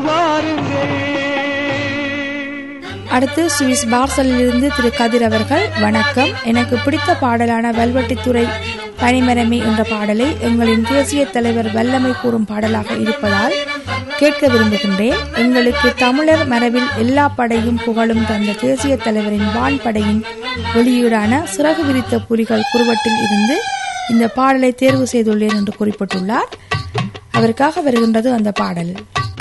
வாருங்கள் அடுத்து சுவிஸ் பார்சலிலிருந்து திரு கதிர் அவர்கள் வணக்கம் எனக்கு பிடித்த பாடலான வல்வெட்டித்துறை பனிமரமே என்ற பாடலை எங்களின் தேசிய தலைவர் வல்லமை கூறும் பாடலாக இருப்பதால் கேட்க விரும்புகின்றேன் எங்களுக்கு தமிழர் மரபில் எல்லா படையும் புகழும் தந்த தேசிய தலைவரின் வான்படையின் வெளியீடான சிறகு விரித்த புலிகள் குறுவட்டில் இருந்து இந்த பாடலை தேர்வு செய்துள்ளேன் என்று குறிப்பிட்டுள்ளார் அவருக்காக வருகின்றது அந்த பாடல்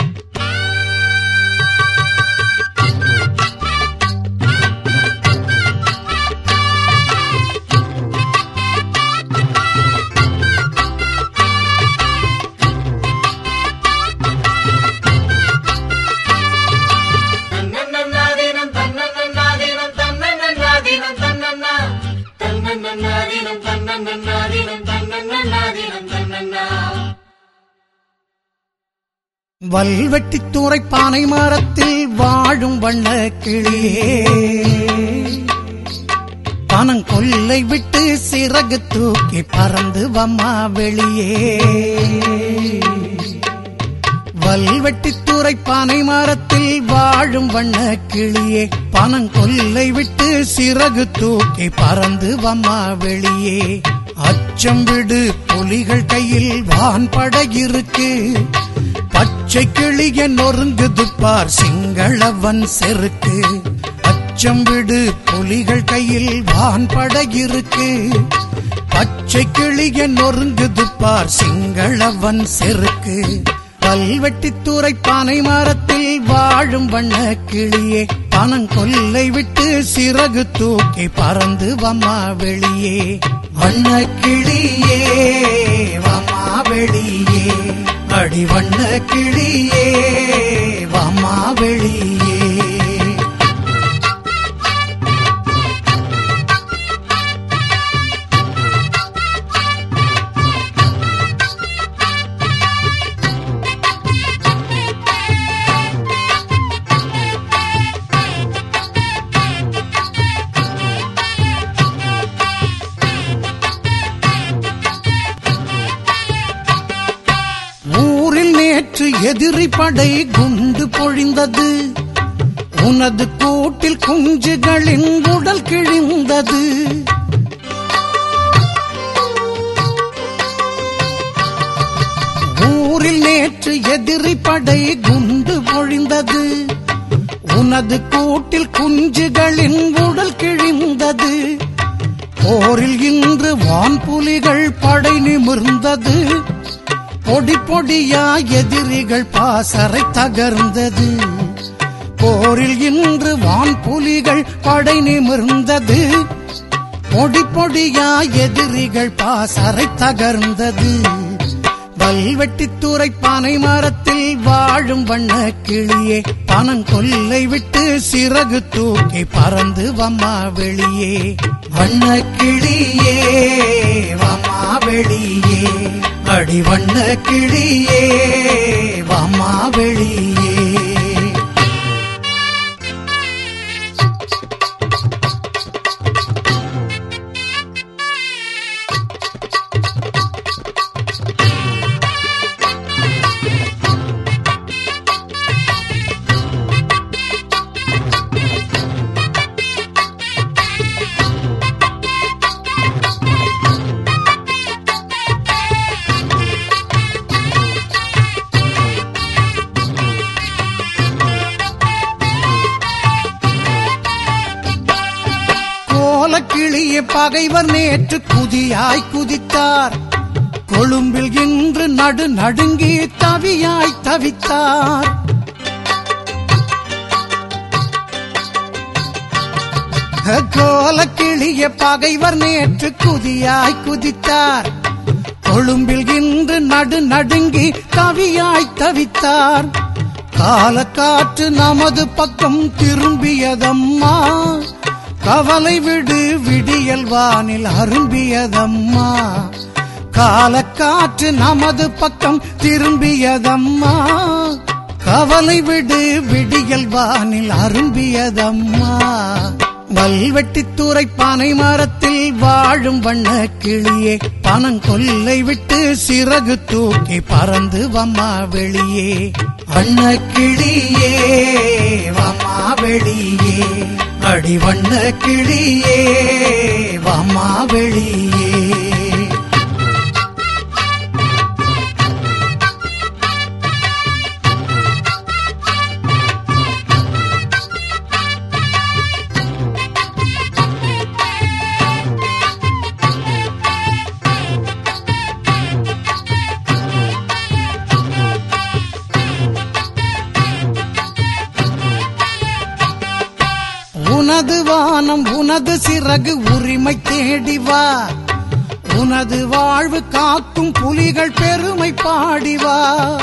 வல்வெட்டித்துறை பானை மரத்தில் வாழும் வண்ண கிளியே பணம் கொல்லை விட்டு சிறகு தூக்கி பறந்து வம்மா வெளியே வல்வெட்டித்துறை பானை மரத்தில் வாழும் வண்ண கிளியே பணம் கொல்லை விட்டு சிறகு தூக்கி பறந்து வம்மா வெளியே அச்சம் விடு புலிகள் கையில் வான் படையிருக்கு பச்சை கிளிய நொறுங்குது பார் சிங்களவன் செருக்கு அச்சம் விடு புலிகள் கையில் வான் படையிருக்கு பச்சை கிளிய நொறுங்குது பார் சிங்களவன் செருக்கு கல்வெட்டித்துறை பானை மரத்தில் வாழும் வண்ண கிளியே பணம் கொல்லை விட்டு சிறகு தூக்கி பறந்து வம்மா வெளியே வண்ண கிளியே வம்மா வெளியே அடி வண்ண கிளியே வம்மா வெளியே ஊரில் நேற்று எதிரி படை குண்டு பொழிந்தது உனது கூட்டில் குஞ்சுகளின் உடல் கிழிந்தது ஊரில் நேற்று எதிரி படை குண்டு பொழிந்தது உனது கூட்டில் குஞ்சுகளின் உடல் கிழிந்தது போரில் இன்று வான்புலிகள் படை நிமிர்ந்தது பொடி பொடியா எதிரிகள் பாசறை தகர்ந்தது போரில் இன்று வான் புலிகள் படை நிமிர்ந்தது பொடி பொடியா எதிரிகள் பாசறை தகர்ந்தது வல்வெட்டித்துறை பானை மரத்தில் வாழும் வண்ண கிளியே பனங்கொல்லை விட்டு சிறகு தூக்கி பறந்து வம்மா வெளியே வண்ண கிளியே வம்மா வெளியே அடி வண்ண கிளியே வம்மா வெளியே கோலக்கிளிய பகைவர் நேற்று குதியாய் குதித்தார் கொழும்பில் இன்று நடு நடுங்கி தவியாய் தவித்தார் கோலக்கிளிய பகைவர் நேற்று குதியாய் குதித்தார் கொழும்பில் இன்று நடு நடுங்கி தவியாய் தவித்தார் காலக்காற்று நமது பக்கம் திரும்பியதம்மா கவலை விடு விடியல் வானில் அரும்பியதம்மா காலக்காற்று நமது பக்கம் திரும்பியதம்மா கவலை விடு விடியல் வானில் அரும்பியதம்மா வல்வெட்டித்துறை பானை மரத்தில் வாழும் வண்ண கிளியே பனங்கொல்லை விட்டு சிறகு தூக்கி பறந்து வம்மா வெளியே வண்ண கிளியே வம்மா வெளியே அடி வண்ண கிளியே வம்மா வெளியே உனது வானம் உனது சிறகு உரிமை தேடி வா உனது வாழ்வு காக்கும் புலிகள் பெருமை பாடி வா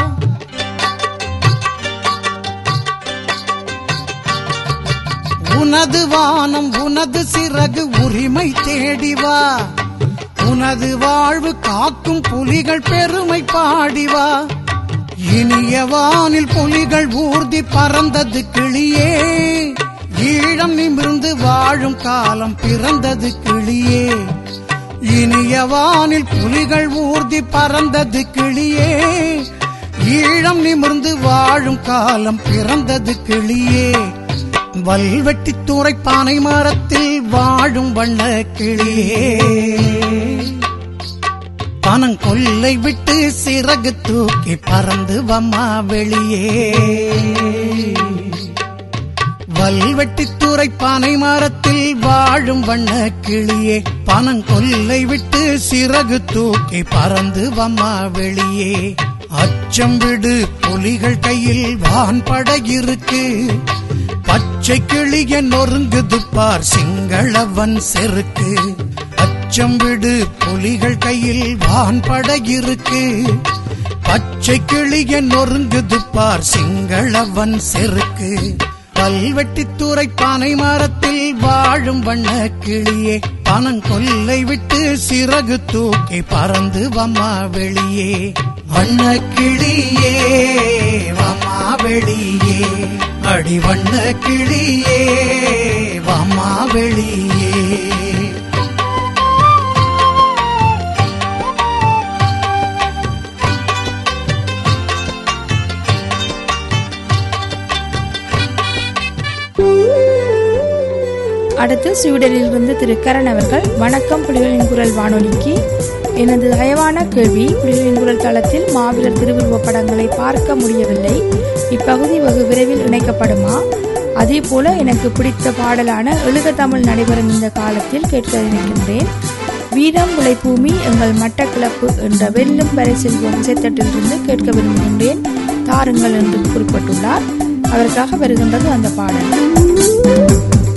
உனது வானம் உனது சிறகு உரிமை தேடி வா உனது வாழ்வு காக்கும் புலிகள் பெருமை பாடி வா இனிய வானில் புலிகள் ஊர்தி பறந்தது கிளியே ஈழம் நிமிர்ந்து வாழும் காலம் பிறந்தது கிளியே இனிய வானில் புலிகள் ஊர்தி பறந்தது கிளியே ஈழம் நிமிர்ந்து வாழும் காலம் பிறந்தது கிளியே வல்வெட்டித்துறை பானை மரத்தில் வாழும் வண்ண கிளியே பனங்கொல்லை விட்டு சிறகு தூக்கி பறந்து வம்மா வெளியே வல்வெட்டித்துறை பானை மரத்தில் வாழும் வண்ண கிளியே பனங்கொல்லை விட்டு சிறகு தூக்கி பறந்து வம்மா வெளியே அச்சம் விடு புலிகள் கையில் வான்பட இருக்கு பச்சை கிளிய நொறுங்குது பார் சிங்களவன் செருக்கு அச்சம் விடு புலிகள் கையில் வான்பட இருக்கு பச்சை கிளிய நொறுங்குது பார் சிங்களவன் செருக்கு கல்வெட்டித்துறை பானை மரத்தில் வாழும் வண்ண கிளியே பனங்கொல்லை விட்டு சிறகு தூக்கி பறந்து வம்மா வெளியே வண்ண கிளியே வம்மா வெளியே அடி வண்ண கிளியே வம்மா வெளியே அடுத்து ஸ்வீடனில் இருந்து திரு கரண் அவர்கள் வணக்கம் புலிகளின் குரல் வானொலிக்கு எனது தயவான கேள்வி புலிகளின் குரல் தளத்தில் மாவீரர் திருவுருவப் படங்களை பார்க்க முடியவில்லை இப்பகுதி வெகு விரைவில் இணைக்கப்படுமா அதே போல எனக்கு பிடித்த பாடலான எழுக தமிழ் நடைபெறும் இந்த காலத்தில் கேட்க நினைக்கின்றேன் வீரம் உழைப்பூமி எங்கள் மட்டக்கிளப்பு என்ற வெல்லும் வரை செல்வோம் இசைத்தட்டிலிருந்து கேட்க விரும்புகின்றேன் தாருங்கள் என்று குறிப்பிட்டுள்ளார் அவருக்காக வருகின்றது அந்த பாடல்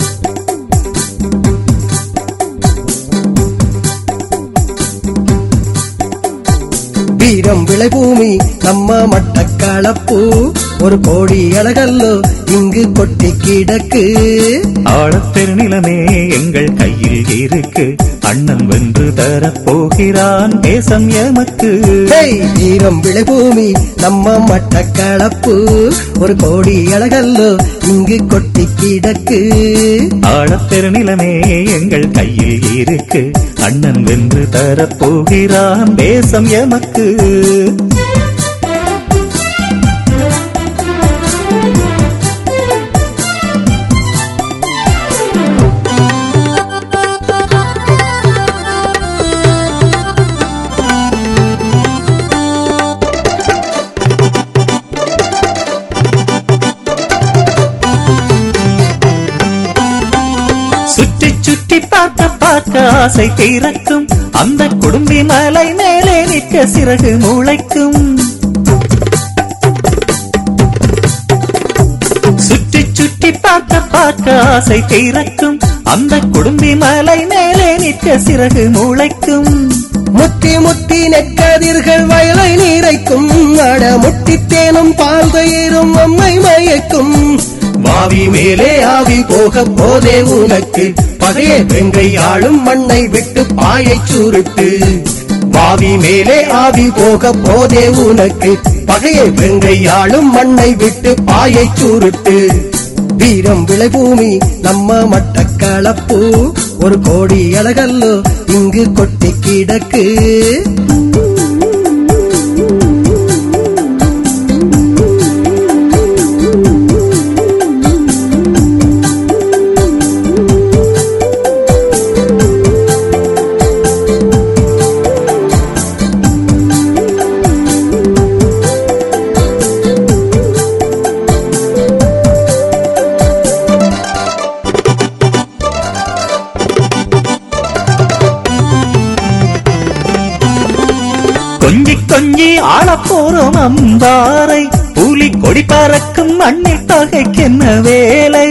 வீரம் விளைபூமி நம்ம மட்டக்களப்பு ஒரு கோடி அழகல்லோ இங்கு கொட்டி கிடக்கு ஆழப்பெருநிலமே எங்கள் கையில் இருக்கு அண்ணன் வென்று தரப் போகிறான் தேசம் எமக்கு ஹேய், வீரம் விளைபூமி நம்ம மட்டக்களப்பு ஒரு கோடி அழகல்லோ இங்கு கொட்டி கிடக்கு ஆழப்பெருநிலமே எங்கள் கையில் இருக்கு அண்ணன் வென்று தரப் போகிறான் தேசம் எமக்கு சுற்றி சுற்றி பார்க்க பார்க்க ஆசை தீரக்கும் அந்த குடும்பி மலை மேலே நிற்க சிறகு முளைக்கும் சுற்றி சுற்றி பார்க்க பார்க்க ஆசை தீரக்கும் அந்த குடும்பி மலை மேலே நிற்க சிறகு முளைக்கும் முத்தி முத்தி நெற்கதிர்கள் வயலை நீரைக்கும் அட முட்டி தேனும் பால் தயிரும் அம்மை மயக்கும் வாவி மேலே ஆவி போக போதே உனக்கு பகைய வெங்கை ஆளும் மண்ணை விட்டு பாயை சுருட்டு வாவி மேலே ஆவி போக போதே உனக்கு பகைய வெங்கை ஆளும் மண்ணை விட்டு பாயை சுருட்டு வீரம் விளைபூமி நம்ம மட்டக்களப்பு ஒரு கோடி அழகல்லோ இங்கு கொட்டி கிடக்கு கொஞ்சி கொஞ்சி ஆளப் போறோம் அம்பாரை புலி கொடி பறக்கும் மண்ணில் பகைக்கென்ன வேலை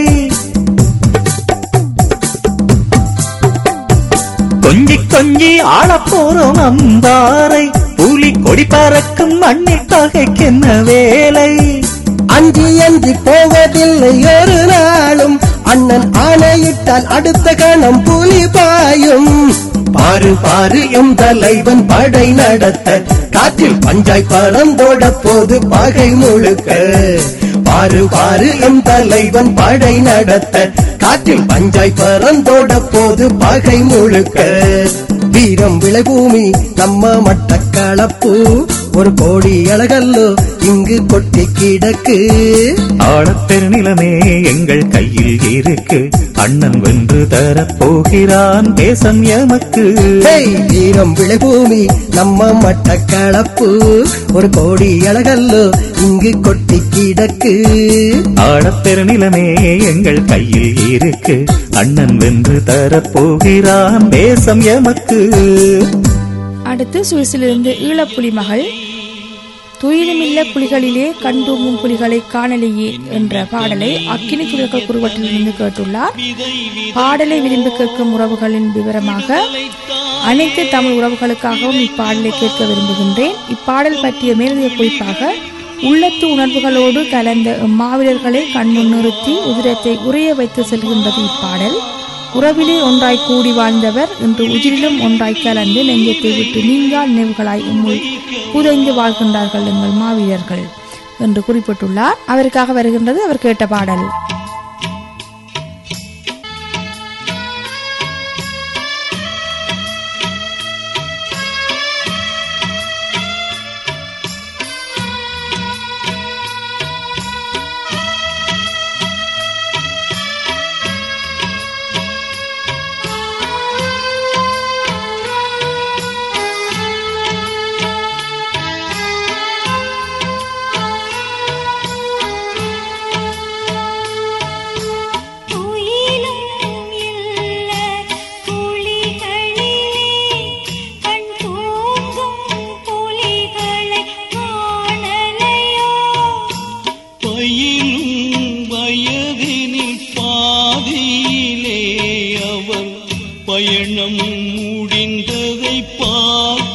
கொஞ்சி கொஞ்சி ஆளப் போறோம் அம்பாரை புலி கொடி பறக்கும் மண்ணில் பகைக்கென்ன வேலை அஞ்சி அஞ்சி போவதில்லை ஒரு நாளும் அண்ணன் ஆணையிட்டால் அடுத்த கணம் புலி பாயும் பாரு பாரு எம் தலைவன் படை நடத்த காற்றில் பஞ்சாய் பறந்தோட போது பகை முழுக்க பாரு பாரு எம் தலைவன் படை நடத்த காற்றில் பஞ்சாய் பறந்தோட போது பகை முழுக்க வீரம் விளைபூமி நம்ம மட்டக்களப்பு ஒரு கோடி அழகல்லோ இங்கு கொட்டி கிடக்கு ஆழப்பெருநிலமே எங்கள் கையில் இருக்கு அண்ணன் வென்று தரப் போகிறான் தேசம் எமக்கு ஹேய், வீரம் விளைபூமி நம்ம மட்டக்களப்பு ஒரு கோடி அழகல்லோ இங்கு கொட்டி கிடக்கு ஆழப்பெருநிலமே எங்கள் கையில் இருக்கு அண்ணன் வென்று தரப் போகிறான் தேசம் எமக்கு அடுத்து சுவிஸிலிருந்து ஈழப்புலி மகள் துயிலுமில்ல புலிகளிலே கண்டூமும் புலிகளை காணலையே என்ற பாடலை அக்கினி சுழல்கள் குறுவட்டிலிருந்து கேட்டுள்ளார் பாடலை விரும்பி கேட்கும் உறவுகளின் விவரமாக அனைத்து தமிழ் உறவுகளுக்காகவும் இப்பாடலை கேட்க விரும்புகின்றேன் இப்பாடல் பற்றிய மேலதிக குறிப்பாக உள்ளத்து உணர்வுகளோடு கலந்த மாவீரர்களை கண்முன் நிறுத்தி உதிரத்தை உறைய வைத்து செல்கின்றது இப்பாடல் உறவிலே ஒன்றாய் கூடி வாழ்ந்தவர் இன்று உயிரிலும் ஒன்றாய் கலந்து நெஞ்சத்தை விட்டு நீங்கா நினைவுகளாய் உம்முள் புதைந்து வாழ்கின்றார்கள் எங்கள் மாவீரர்கள் என்று குறிப்பிட்டுள்ளார் அவருக்காக வருகின்றது அவர் கேட்ட பாடல்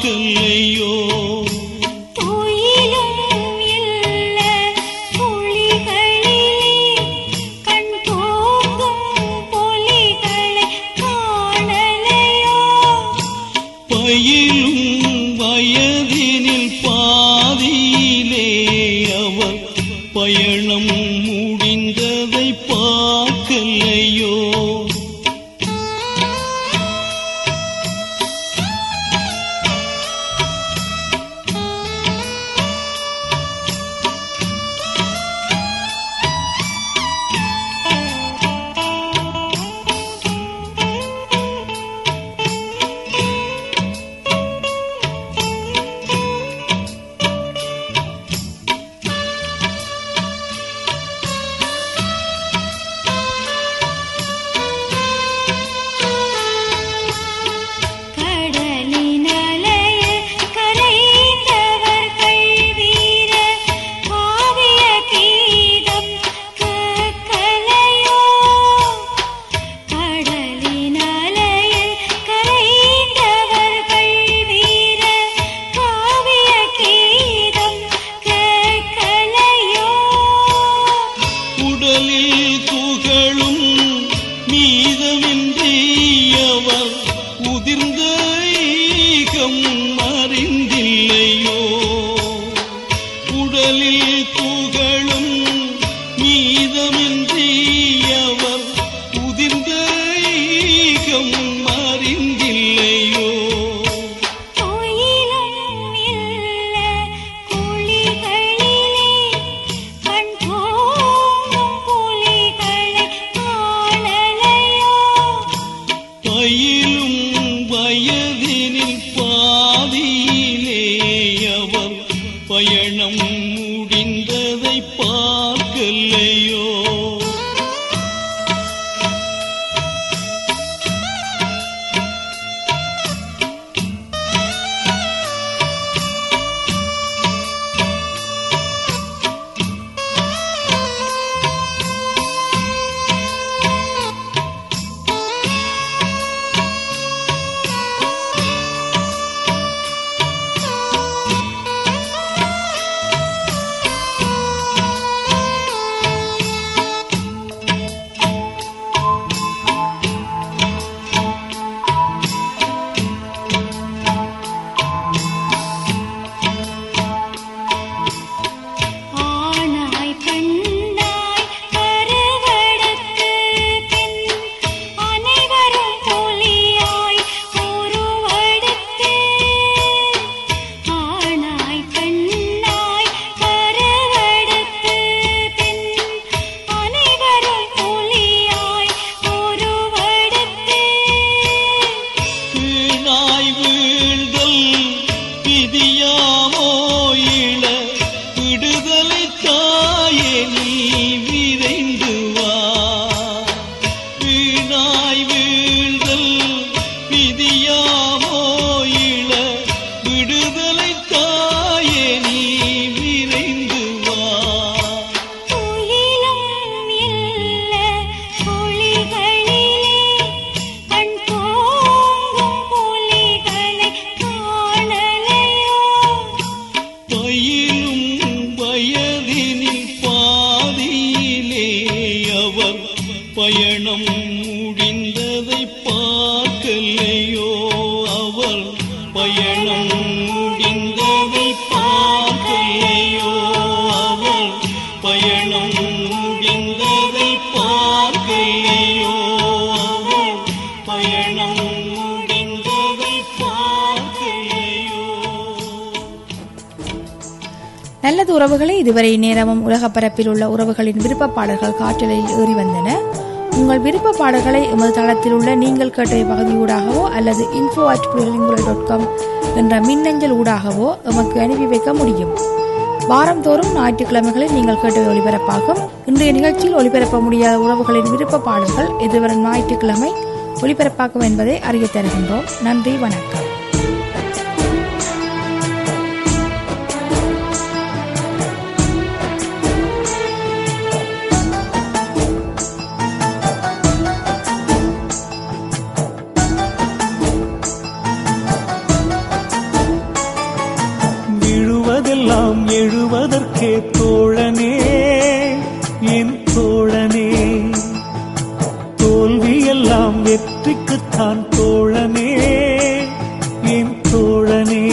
பார்க்கலையோ கோயிலும் இல்ல குழிகளிலே கண் தூங்கும் புலிகளை காணலையோ பயிலும் வயதினில் பாதியிலே அவர் பயணம் முடிந்ததை பார்க்கலையோ கடலின் அலையில் கரைந்தவர்கள் வீர காவிய கீதம் கேட்கலையோ கடலின் அலையில் கரைந்தவர்கள் வீர காவிய கீதம் கேட்கலையோ உடலில் துகளும் மீதமின்றி அவர் உதிர்ந்த ஈகம் அறிந்தில்லையோ உடலில் துகளும் மீதமின்றி அவர் உதிர்ந்த ஈகம் அறிந்தில்லையோ கோயிலும் இல்ல குழிகளிலே கண் தூங்கும் புலிகளை காணலையோ பயிலும் வயதினில் பாதியிலே அவர் பயணம் முடிந்ததை பார்க்கலையோ ஆனாய் பெண்ணாய் கருவடக்கு பின் அனைவரும் புலியாய் உருவெடுத்து ஆனாய் பெண்ணாய் கருவடக்கு பின் அனைவரும் புலியாய் உருவெடுத்து வீணாய் வீழ்தல் விதியாமோ இள விடுதலை தாயே நீ விரைந்து வா வீணாய் வீழ்தல் விதியாமோ இள விடுதலை தாயே நீ விரைந்து வா கோயிலும் இல்ல குழிகளிலே கண் தூங்கும் புலிகளை காணலையோ பயிலும் வயதினில் பாதியிலே அவர் பயணம் முடிந்ததை பார்க்கலையோ அவர் பயணம் முடிந்ததை பார்க்கலையோ அவர் பயணம் முடிந்ததை பார்க்கலையோ அவர் பயணம் முடிந்ததை பார்க்கலையோ நல்லது உறவுகளே இதுவரை நேரமும் உலக பரப்பில் உள்ள உறவுகளின் விருப்ப பாடல்கள் காற்றலில் ஏறி வந்தன உங்கள் விருப்ப பாடல்களை எமது தளத்தில் உள்ள நீங்கள் கேட்ட பகுதியூடாகவோ அல்லது இன்ஃபோ அட் டாட் காம் என்ற மின்னஞ்சல் ஊடாகவோ எமக்கு அனுப்பி வைக்க முடியும் வாரந்தோறும் ஞாயிற்றுக்கிழமைகளில் நீங்கள் கேட்டவை ஒளிபரப்பாகும் இன்றைய நிகழ்ச்சியில் ஒளிபரப்ப முடியாத உறவுகளின் விருப்ப பாடல்கள் எதிர்வரும் ஞாயிற்றுக்கிழமை ஒளிபரப்பாகும் என்பதை அறியத் தருகின்றோம் நன்றி வணக்கம் எழுவதற்கே தோழனே என் தோழனே தோல்வியெல்லாம் வெற்றிக்குத்தான் தோழனே என் தோழனே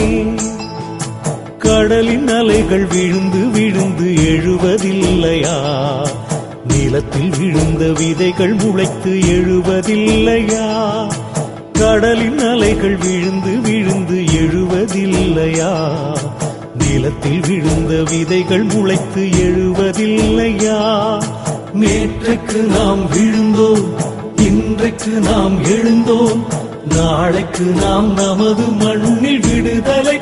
கடலின் அலைகள் விழுந்து விழுந்து எழுவதில்லையா நிலத்தில் விழுந்த விதைகள் முளைத்து எழுவதில்லையா கடலின் அலைகள் விழுந்து விழுந்து எழுவதில்லையா நிலத்தில் விழுந்த விதைகள் முளைத்து எழுவதில்லையா நேற்றைக்கு நாம் விழுந்தோம் இன்றைக்கு நாம் எழுந்தோம் நாளைக்கு நாம் நமது மண்ணில் விடுதலை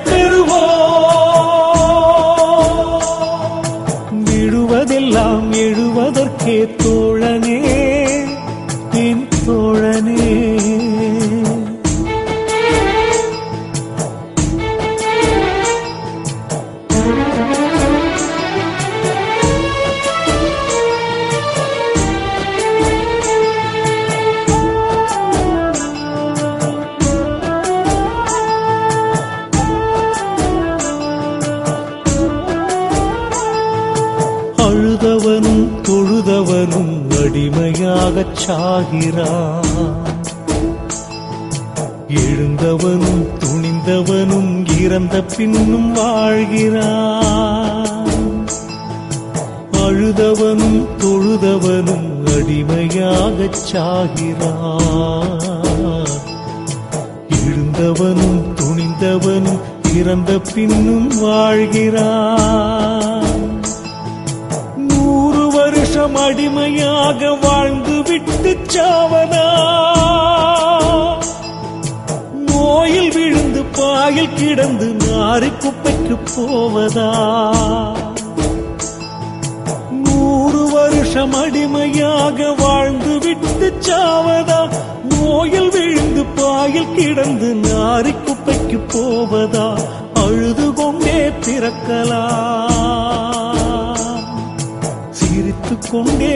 பெறுவோம் விழுவதெல்லாம் எழுவதற்கே தோழனே என் தோழனே அழுதவனும் தொழுதவனும் அடிமையாகச் சாகிறான் எழுந்தவனும் துணிந்தவனும் இறந்த பின்னும் வாழ்கிறான் அழுதவனும் தொழுதவனும் அடிமையாகச் சாகிறான் எழுந்தவனும் துணிந்தவனும் இறந்த பின்னும் வாழ்கிறான் நூறு வருஷம் அடிமையாக வாழ்ந்து விட்டு சாவதா நோயில் விழுந்து பாயில் கிடந்து நாரி குப்பைக்கு போவதா நூறு வருஷம் அடிமையாக வாழ்ந்து விட்டு சாவதா நோயில் விழுந்து பாயில் கிடந்து நாரி குப்பைக்கு போவதா அழுது கொண்டே பிறக்கலாம் சிரித்துக் கொண்டே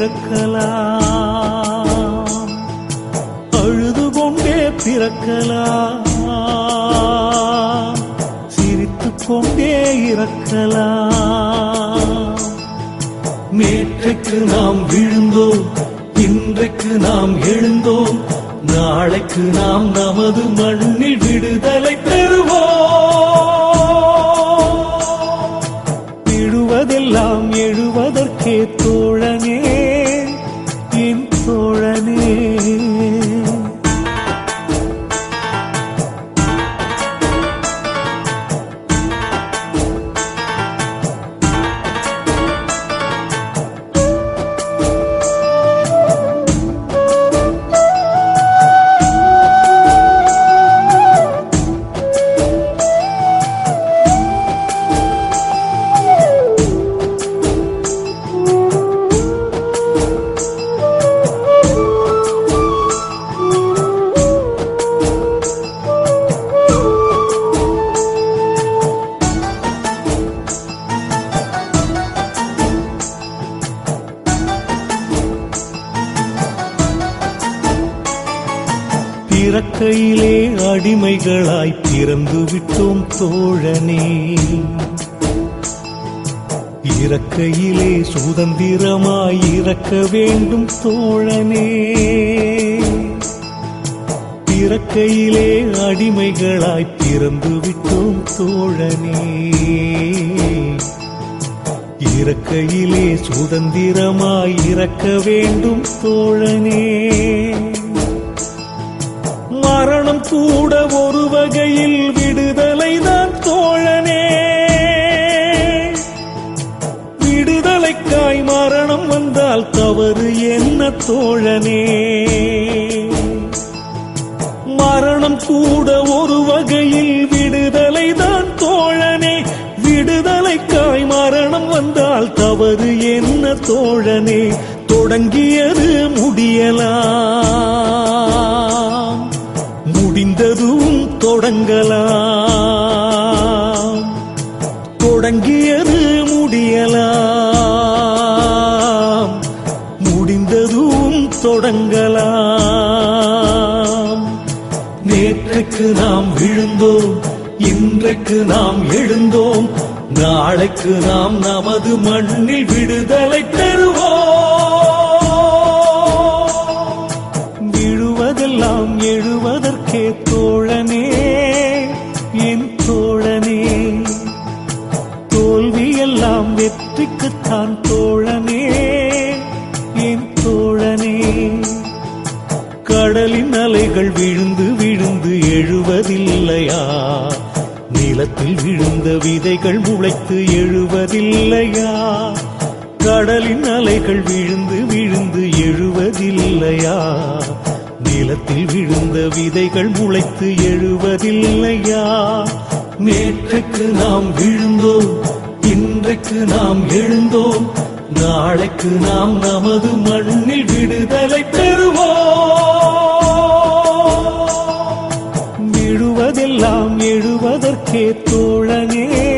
இறக்கலாம் அழுது கொண்டே பிறக்கலாம் சிரித்துக் கொண்டே இறக்கலாம் நேற்றைக்கு நாம் விழுந்தோம் இன்றைக்கு நாம் எழுந்தோம் நாளைக்கு நாம் நமது மண்ணில் விடுதலை பெறுவோம் விழுவதெல்லாம் எழுவதற்கே தோழனே என் தோழனே பிறக்கையிலே அடிமைகளாய் பிறந்து விட்டோம் தோழனே இறக்கையிலே சுதந்திரமாய் இறக்க வேண்டும் தோழனே பிறக்கையிலே அடிமைகளாய் பிறந்து விட்டோம் தோழனே இறக்கையிலே சுதந்திரமாய் இறக்க வேண்டும் தோழனே மரணம் கூட ஒரு வகையில் விடுதலை தான் தோழனே விடுதலைக்காய் மரணம் வந்தால் தவறு என்ன தோழனே மரணம் கூட ஒரு வகையில் விடுதலை தான் தோழனே விடுதலைக்காய் மரணம் வந்தால் தவறு என்ன தோழனே தொடங்கியது முடியலாம் முடிந்ததும் தொடங்கலாம் தொடங்கியது முடியலாம் முடிந்ததும் தொடங்கலாம் நேற்றைக்கு நாம் விழுந்தோம் இன்றைக்கு நாம் எழுந்தோம் நாளைக்கு நாம் நமது மண்ணில் விடுதலை பெறுவோம் விழுவதெல்லாம் எழுவதற்கே தோழனே என் தோழனே தோல்வியெல்லாம் வெற்றிக்குத்தான் தோழனே என் தோழனே கடலின் அலைகள் விழுந்து விழுந்து எழுவதில்லையா நிலத்தில் விழுந்த விதைகள் முளைத்து எழுவதில்லையா கடலின் அலைகள் விழுந்து விழுந்து எழுவதில்லையா நிலத்தில் விழுந்த விதைகள் முளைத்து எழுவதில்லையா நேற்றுக்கு நாம் விழுந்தோம் இன்றைக்கு நாம் எழுந்தோம் நாளைக்கு நாம் நமது மண்ணில் விடுதலை பெறுவோம் விழுவதெல்லாம் எழுவதற்கே தோழனே